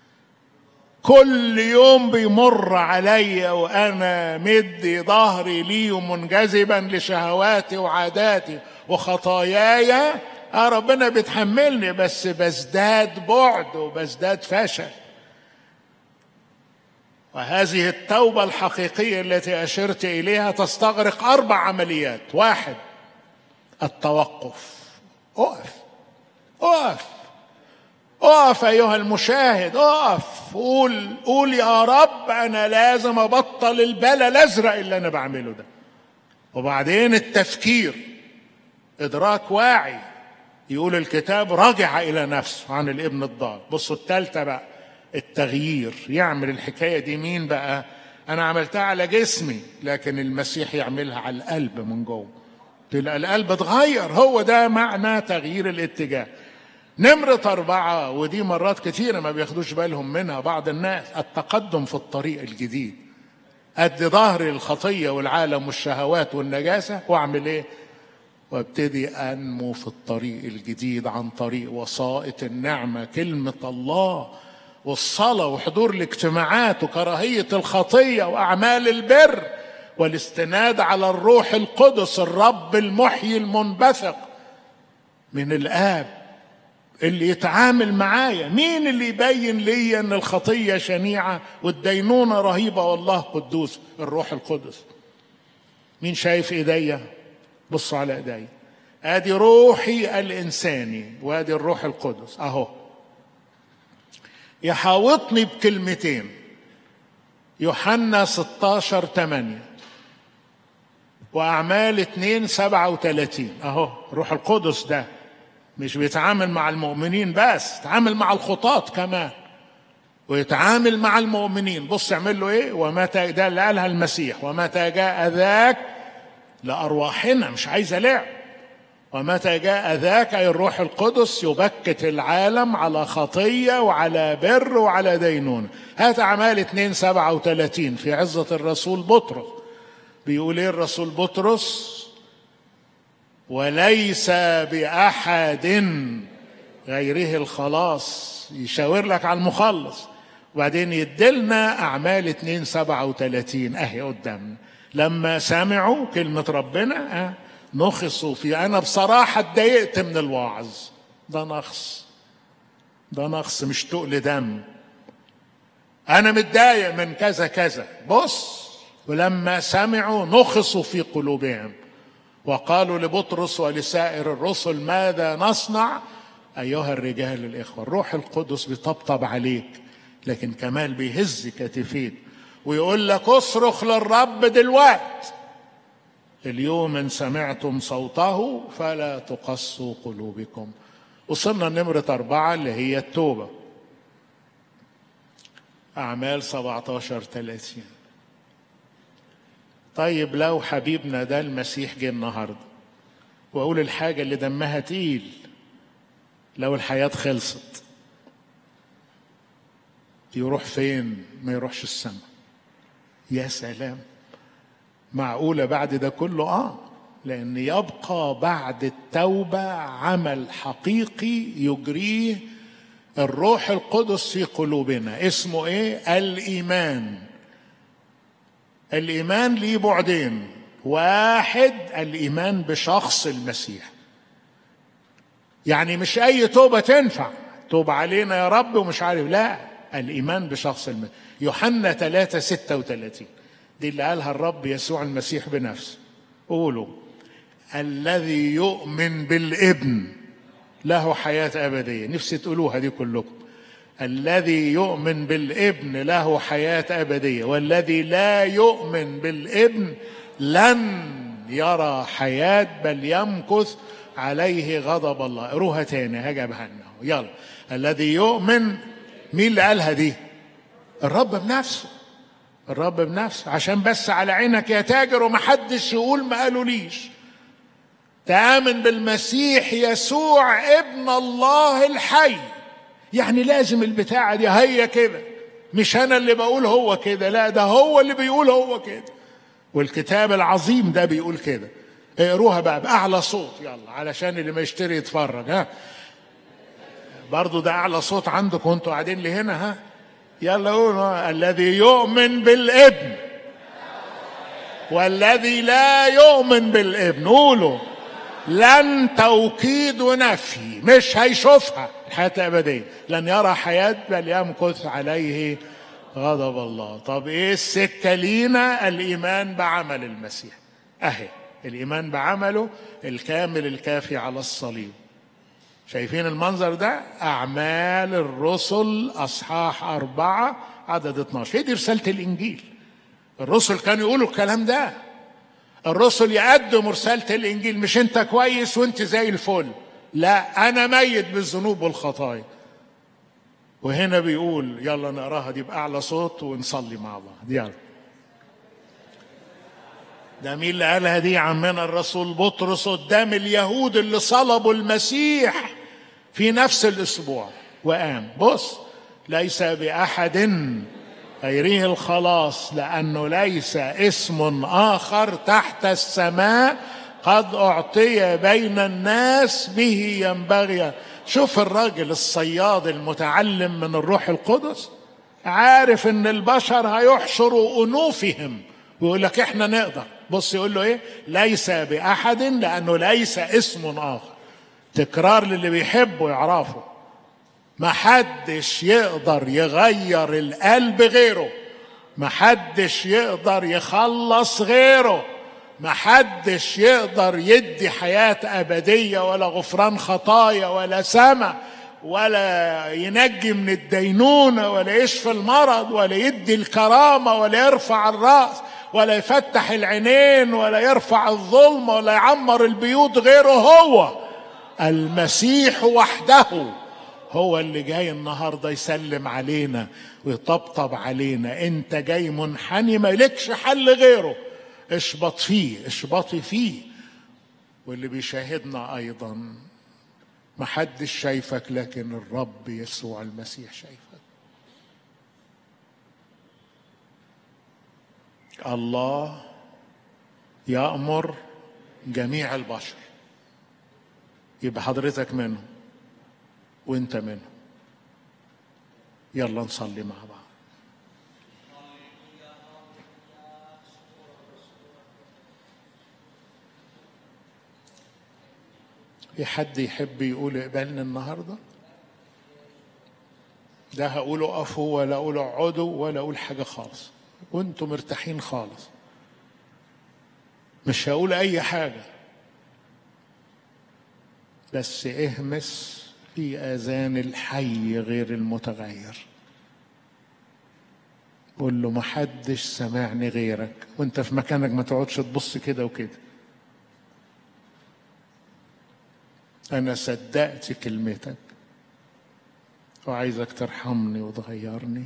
كل يوم بيمر عليا وانا مدي ظهري ليه ومنجذبا لشهواتي وعاداتي وخطاياي اه ربنا بتحملني بس بزداد بعد وبزداد فشل وهذه التوبة الحقيقية التي أشرت إليها تستغرق أربع عمليات واحد التوقف أقف أقف اقف ايها المشاهد اقف قول قول يا رب انا لازم ابطل البلا الازرق اللي انا بعمله ده وبعدين التفكير ادراك واعي يقول الكتاب رجع الى نفسه عن الابن الضال بصوا الثالثه بقى التغيير يعمل الحكايه دي مين بقى انا عملتها على جسمي لكن المسيح يعملها على القلب من جوه تبقى القلب اتغير هو ده معنى تغيير الاتجاه نمرة أربعة ودي مرات كتيرة ما بياخدوش بالهم منها بعض الناس التقدم في الطريق الجديد أدي ظهري الخطية والعالم والشهوات والنجاسة وأعمل إيه؟ وابتدي أنمو في الطريق الجديد عن طريق وسائط النعمة كلمة الله والصلاة وحضور الاجتماعات وكراهية الخطية وأعمال البر والاستناد على الروح القدس الرب المحيي المنبثق من الآب اللي يتعامل معايا مين اللي يبين لي ان الخطيه شنيعه والدينونه رهيبه والله قدوس الروح القدس مين شايف ايديا بصوا على ايديا ادي روحي الانساني وادي الروح القدس اهو يحاوطني بكلمتين يوحنا 16 8 وأعمال 2 37 أهو روح القدس ده مش بيتعامل مع المؤمنين بس يتعامل مع الخطاة كمان ويتعامل مع المؤمنين بص يعمل له ايه ومتى ده اللي قالها المسيح ومتى جاء ذاك لأرواحنا مش عايزة لعب ومتى جاء ذاك أي الروح القدس يبكت العالم على خطية وعلى بر وعلى دينونة هات أعمال 2 37 في عزة الرسول بطرس بيقول ايه الرسول بطرس وليس بأحد غيره الخلاص يشاور لك على المخلص وبعدين يدلنا أعمال 2 37 أهي قدامنا لما سمعوا كلمة ربنا أه نخصوا في أنا بصراحة اتضايقت من الوعظ ده نقص ده نقص مش تقل دم أنا متضايق من كذا كذا بص ولما سمعوا نخصوا في قلوبهم وقالوا لبطرس ولسائر الرسل ماذا نصنع أيها الرجال الإخوة الروح القدس بيطبطب عليك لكن كمان بيهز كتفيك ويقول لك اصرخ للرب دلوقت اليوم ان سمعتم صوته فلا تقسوا قلوبكم وصلنا لنمرة أربعة اللي هي التوبة أعمال 17 30 طيب لو حبيبنا ده المسيح جه النهارده واقول الحاجه اللي دمها تقيل لو الحياه خلصت يروح فين ما يروحش السماء يا سلام معقوله بعد ده كله اه لان يبقى بعد التوبه عمل حقيقي يجريه الروح القدس في قلوبنا اسمه ايه الايمان الايمان ليه بعدين واحد الايمان بشخص المسيح يعني مش اي توبه تنفع توب علينا يا رب ومش عارف لا الايمان بشخص المسيح يوحنا 3 36 دي اللي قالها الرب يسوع المسيح بنفسه قولوا الذي يؤمن بالابن له حياه ابديه نفسي تقولوها دي كلكم الذي يؤمن بالابن له حياة أبدية والذي لا يؤمن بالابن لن يرى حياة بل يمكث عليه غضب الله اقروها تاني هجيبها لنا يلا الذي يؤمن مين اللي قالها دي الرب بنفسه الرب بنفسه عشان بس على عينك يا تاجر ومحدش يقول ما قالوليش تآمن بالمسيح يسوع ابن الله الحي يعني لازم البتاعة دي هي كده مش أنا اللي بقول هو كده لا ده هو اللي بيقول هو كده والكتاب العظيم ده بيقول كده اقروها بقى بأعلى صوت يلا علشان اللي ما يشتري يتفرج ها برضو ده أعلى صوت عندكم وانتوا قاعدين لي هنا ها يلا قولوا الذي يؤمن بالابن والذي لا يؤمن بالابن قولوا لن توكيد ونفي مش هيشوفها الحياة الأبدية لن يرى حياة بل يمكث عليه غضب الله طب ايه السكة لينا الإيمان بعمل المسيح أهي الإيمان بعمله الكامل الكافي على الصليب شايفين المنظر ده أعمال الرسل أصحاح أربعة عدد 12 هي دي رسالة الإنجيل الرسل كانوا يقولوا الكلام ده الرسل يقدموا رسالة الإنجيل مش أنت كويس وأنت زي الفل لا أنا ميت بالذنوب والخطايا وهنا بيقول يلا نقراها دي بأعلى صوت ونصلي مع بعض يلا ده مين اللي قالها دي عمنا الرسول بطرس قدام اليهود اللي صلبوا المسيح في نفس الاسبوع وقام بص ليس باحد غيره الخلاص لانه ليس اسم اخر تحت السماء قد اعطي بين الناس به ينبغي شوف الراجل الصياد المتعلم من الروح القدس عارف ان البشر هيحشروا انوفهم ويقول لك احنا نقدر بص يقول له ايه ليس باحد لانه ليس اسم اخر تكرار للي بيحبوا يعرفوا ما حدش يقدر يغير القلب غيره ما حدش يقدر يخلص غيره ما حدش يقدر يدي حياة أبدية ولا غفران خطايا ولا سمع ولا ينجي من الدينونة ولا يشفي المرض ولا يدي الكرامة ولا يرفع الرأس ولا يفتح العينين ولا يرفع الظلم ولا يعمر البيوت غيره هو المسيح وحده هو اللي جاي النهاردة يسلم علينا ويطبطب علينا انت جاي منحني مالكش حل غيره اشبط فيه اشبطي فيه واللي بيشاهدنا ايضا محدش شايفك لكن الرب يسوع المسيح شايفك الله يأمر جميع البشر يبقى حضرتك منهم وانت منهم يلا نصلي مع بعض في حد يحب يقول اقبلني النهارده ده هقوله اقفوا ولا اقول اقعدوا ولا اقول حاجه خالص وانتوا مرتاحين خالص مش هقول اي حاجه بس اهمس في اذان الحي غير المتغير قول له محدش سمعني غيرك وانت في مكانك ما تقعدش تبص كده وكده انا صدقت كلمتك وعايزك ترحمني وتغيرني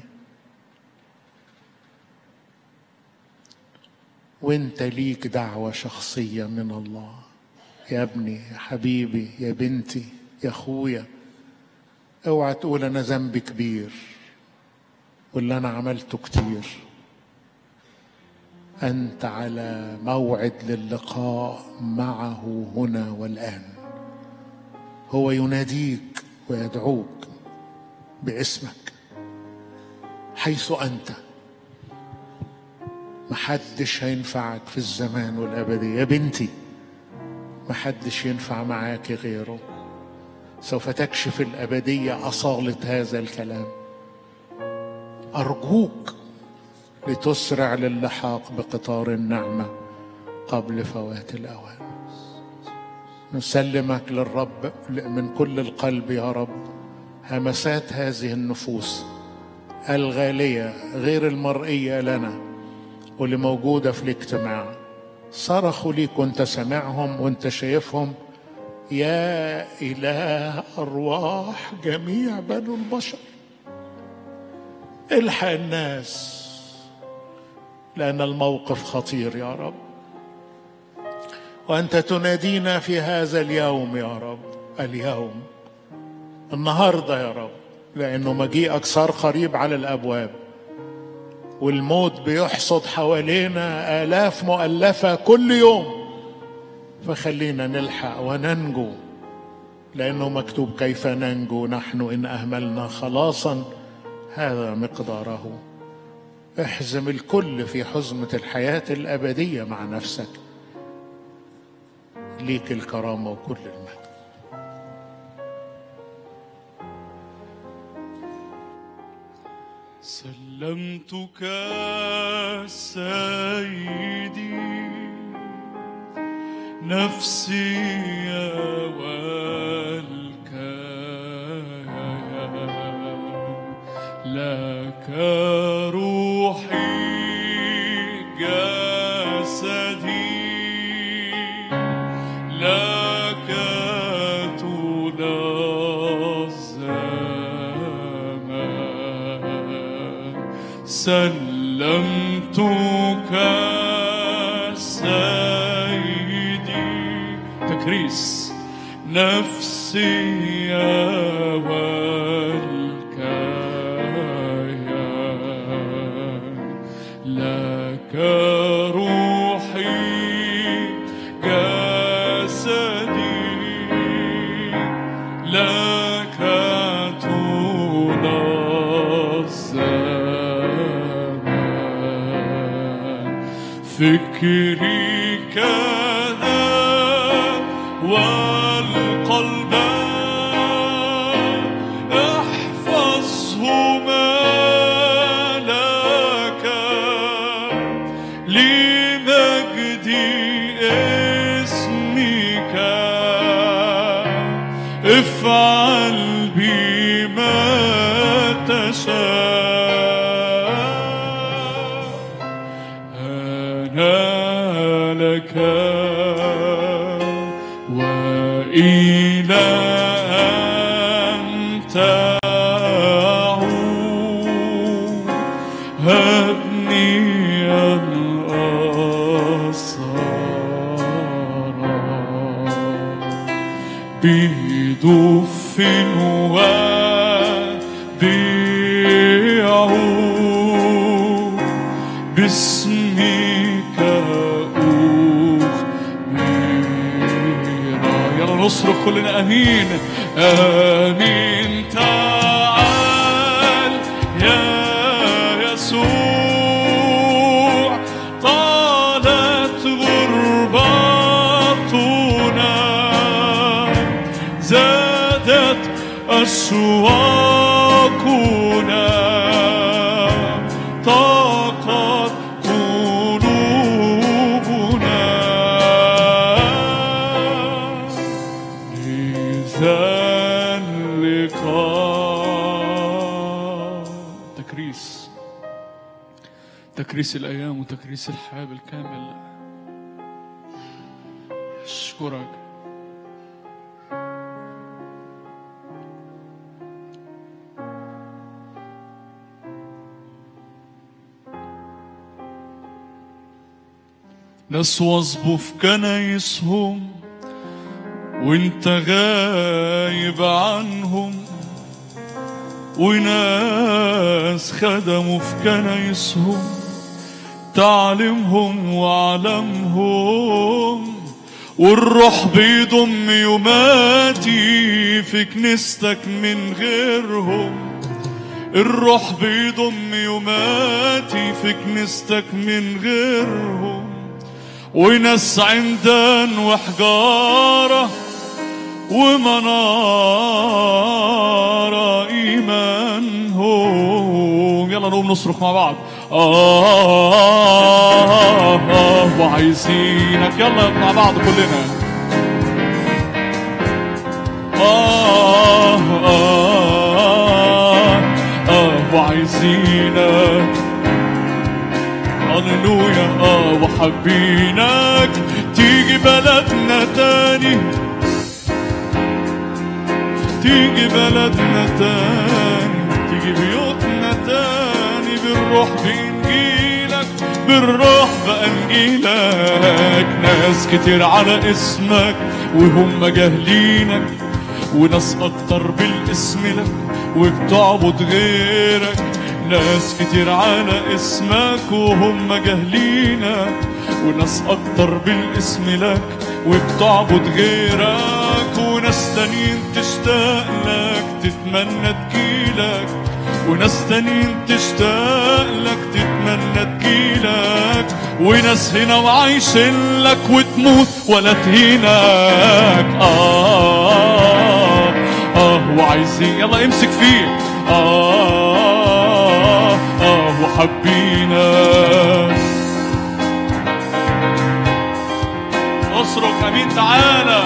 وانت ليك دعوه شخصيه من الله يا ابني يا حبيبي يا بنتي يا اخويا اوعى تقول انا ذنبي كبير واللي انا عملته كتير انت على موعد للقاء معه هنا والان هو يناديك ويدعوك باسمك حيث انت محدش هينفعك في الزمان والابديه يا بنتي محدش ينفع معاك غيره سوف تكشف الابديه اصاله هذا الكلام ارجوك لتسرع للحاق بقطار النعمه قبل فوات الاوان نسلمك للرب من كل القلب يا رب همسات هذه النفوس الغاليه غير المرئيه لنا واللي موجوده في الاجتماع صرخوا ليك وانت سامعهم وانت شايفهم يا اله ارواح جميع بنو البشر الحق الناس لان الموقف خطير يا رب وانت تنادينا في هذا اليوم يا رب اليوم النهارده يا رب لانه مجيئك صار قريب على الابواب والموت بيحصد حوالينا الاف مؤلفه كل يوم فخلينا نلحق وننجو لانه مكتوب كيف ننجو نحن ان اهملنا خلاصا هذا مقداره احزم الكل في حزمه الحياه الابديه مع نفسك ليك الكرامه وكل المجد سلمتك سيدي نفسي والكيان لك روحي جسدي لك تنظم سلمتك سيدي تكريس نفسي والكيان لك روحي جسدي لك تنظم فكري كذا والقلب احفظهما لك لمجد اسمك افعل بما تشاء أنا لك وإلى أنت أعود هبني الأسرار بدف وبيعود باسمك أخبرا يلا نصرخ كلنا أمين آمين تعال يا يسوع طالت غربتنا زادت أشواقنا طاقت قلوبنا إذا اللقاء تكريس تكريس الأيام وتكريس الحياة بالكامل أشكرك ناس واظبوا في كنايسهم وانت غايب عنهم وناس خدموا في كنايسهم تعلمهم وعلمهم والروح بيضم يوماتي في كنيستك من غيرهم الروح بيضم يوماتي في كنيستك من غيرهم وناس عمدان وحجارة ومنارة إيمانهم يلا نقوم نصرخ مع بعض آه, آه, آه وعايزينك يلا مع بعض كلنا آه آه آه وعايزينك هللويا اه وحبينك تيجي بلدنا تاني تيجي بلدنا تاني تيجي بيوتنا تاني بالروح بنجيلك بالروح بأنجيلك ناس كتير على اسمك وهم جاهلينك وناس أكتر بالاسم لك وبتعبد غيرك ناس كتير على اسمك وهم جاهلينك وناس أكتر بالاسم لك وبتعبد غيرك وناس تانيين تشتاق لك تتمنى تجيلك وناس تانيين تشتاق لك تتمنى تجيلك وناس هنا وعايشين لك وتموت ولا تهينك آه آه وعايزين يلا امسك فيه آه آه وحبينك اصرخ امين تعالى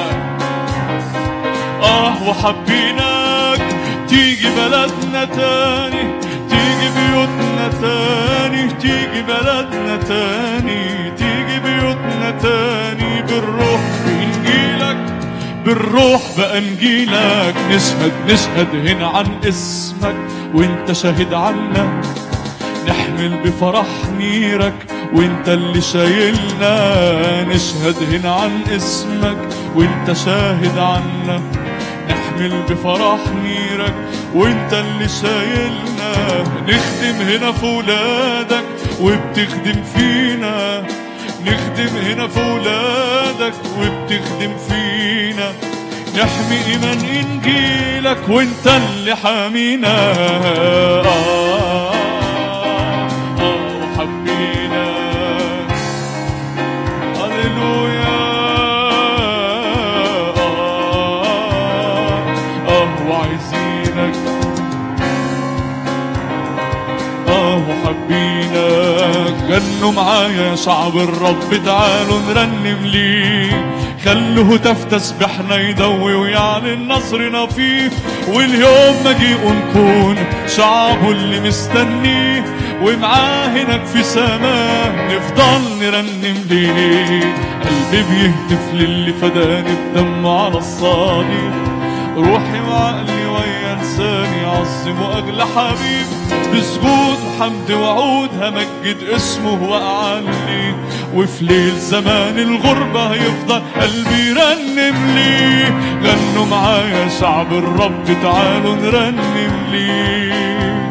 اه وحبيناك تيجي بلدنا تاني تيجي بيوتنا تاني تيجي بلدنا تاني تيجي بيوتنا تاني بالروح بإنجيلك بالروح بأنجيلك نشهد نشهد هنا عن اسمك وانت شاهد عنك نحمل بفرح نيرك وانت اللي شايلنا نشهد هنا عن اسمك وانت شاهد عنا نحمل بفرح نيرك وانت اللي شايلنا نخدم هنا في ولادك وبتخدم فينا نخدم هنا في ولادك وبتخدم فينا نحمي ايمان انجيلك وانت اللي حامينا آه آه وحبينا هللويا آه آه وعايزينك آه وحبينك غنوا معايا يا شعب الرب تعالوا نرنم ليه خلوا هتاف تسبحنا يدوي ويعلن نصرنا فيه واليوم مجيء نكون شعبه اللي مستنيه ومعاه هناك في سماه نفضل نرنم ليه قلبي بيهتف للي فداني بدمه على الصليب روحي وعقلي ويا لساني عظموا اغلى حبيب بسجود حمد وعود همجد اسمه واعلي وفي ليل زمان الغربة هيفضل قلبي يرنم ليه غنوا معايا شعب الرب تعالوا نرنم ليه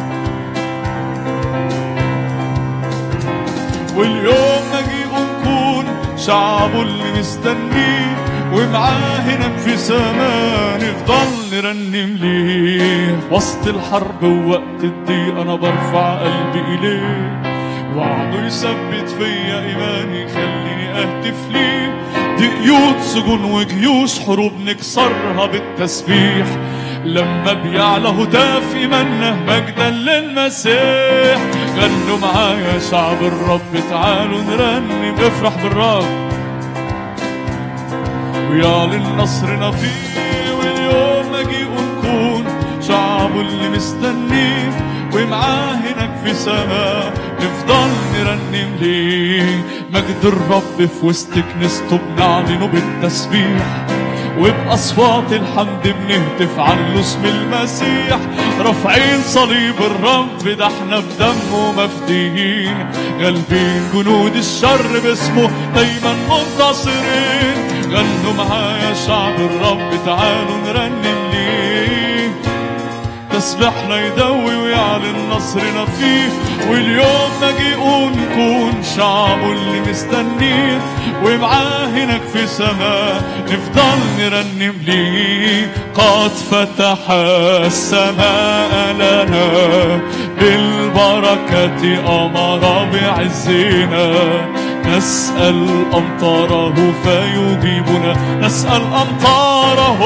واليوم نجيء نكون شعبه اللي مستنيه ومعاه هناك في سما نفضل نرنم ليه وسط الحرب ووقت الضيق انا برفع قلبي اليه وعده يثبت فيا ايماني يخليني اهتف ليه دي قيود سجون وجيوش حروب نكسرها بالتسبيح لما بيعلى هتاف ايماننا مجدا للمسيح غنوا معايا شعب الرب تعالوا نرنم افرح بالرب ويعلن نصرنا فيه واليوم مجيء نكون شعبه اللي مستنيه ومعاه هناك في سما نفضل نرنم ليه مجد الرب في وسط كنيسته بنعلنه بالتسبيح وبأصوات الحمد بنهتف عنه اسم المسيح رافعين صليب الرب ده احنا بدمه مفديين غالبين جنود الشر باسمه دايما منتصرين غنوا معايا شعب الرب تعالوا نرنم ليه تسبحنا يدوي ويعلن نصرنا فيه واليوم مجيء نكون شعبه اللي مستنيه ومعاه هناك في سما نفضل نرنم ليه قد فتح السماء لنا بالبركة أمر بعزنا نسأل أمطاره فيجيبنا نسأل أمطاره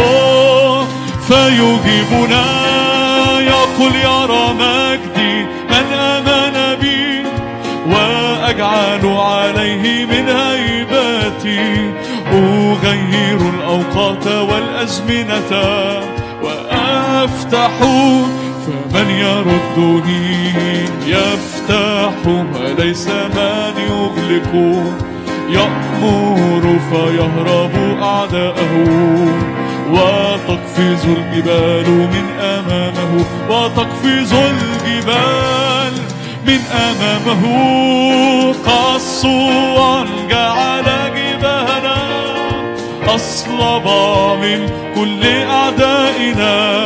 فيجيبنا يقول يرى مجدي من آمن بي وأجعل عليه من هيبتي أغير الأوقات والأزمنة وأفتح فمن يردني يفتح وليس من يغلق يأمر فيهرب أعداءه وتقفز الجبال من أمامه وتقفز الجبال من أمامه قد يسوع جعل جبهنا أصلب من كل أعدائنا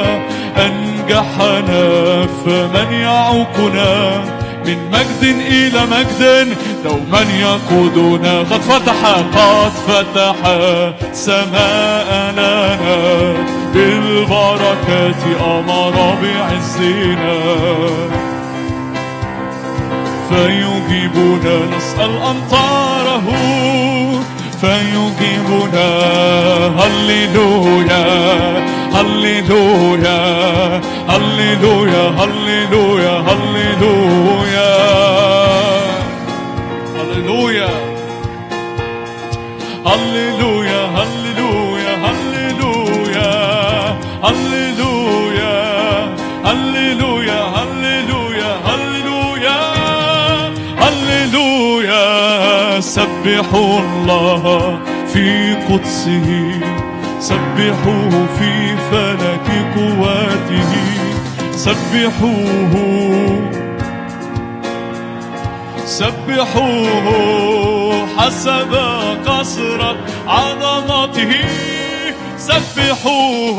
أنجحنا فمن يعوقنا من مجد إلى مجد دوما يقودنا قد فتح قد فتح سماء لنا بالبركات أمر بعزنا فيجيبنا نسأل أمطاره فيجيبنا هللويا هللويا هللويا هللويا هللويا هللويا هللويا هللويا هللويا هللويا هللويا هللويا هللويا هللويا سبحوا الله في قدسه سبحوه في فلك قواته سبحوه سبحوه حسب قصرة عظمته سبحوه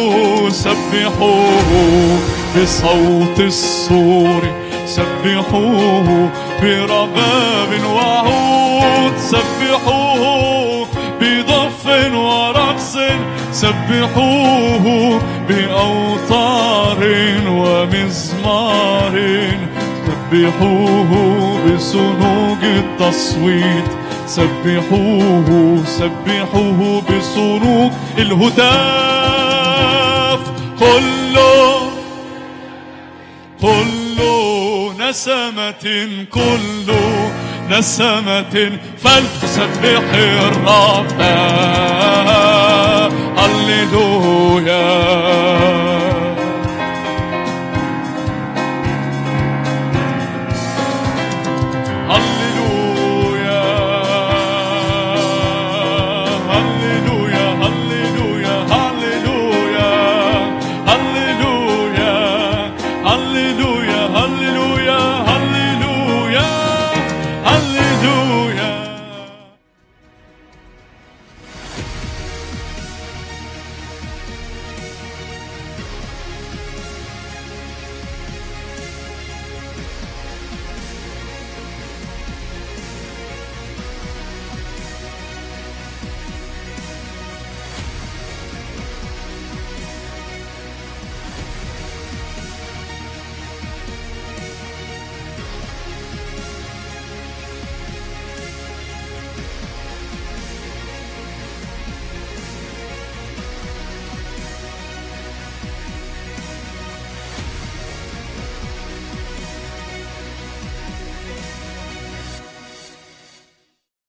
سبحوه بصوت الصور سبحوه برباب وعود سبحوه بضف ورقص سبحوه بأوتار ومزمار سبحوه بصنوج التصويت سبحوه سبحوه بصنوج الهتاف كله كل نسمة كل نسمة فلتسبح الرب هللويا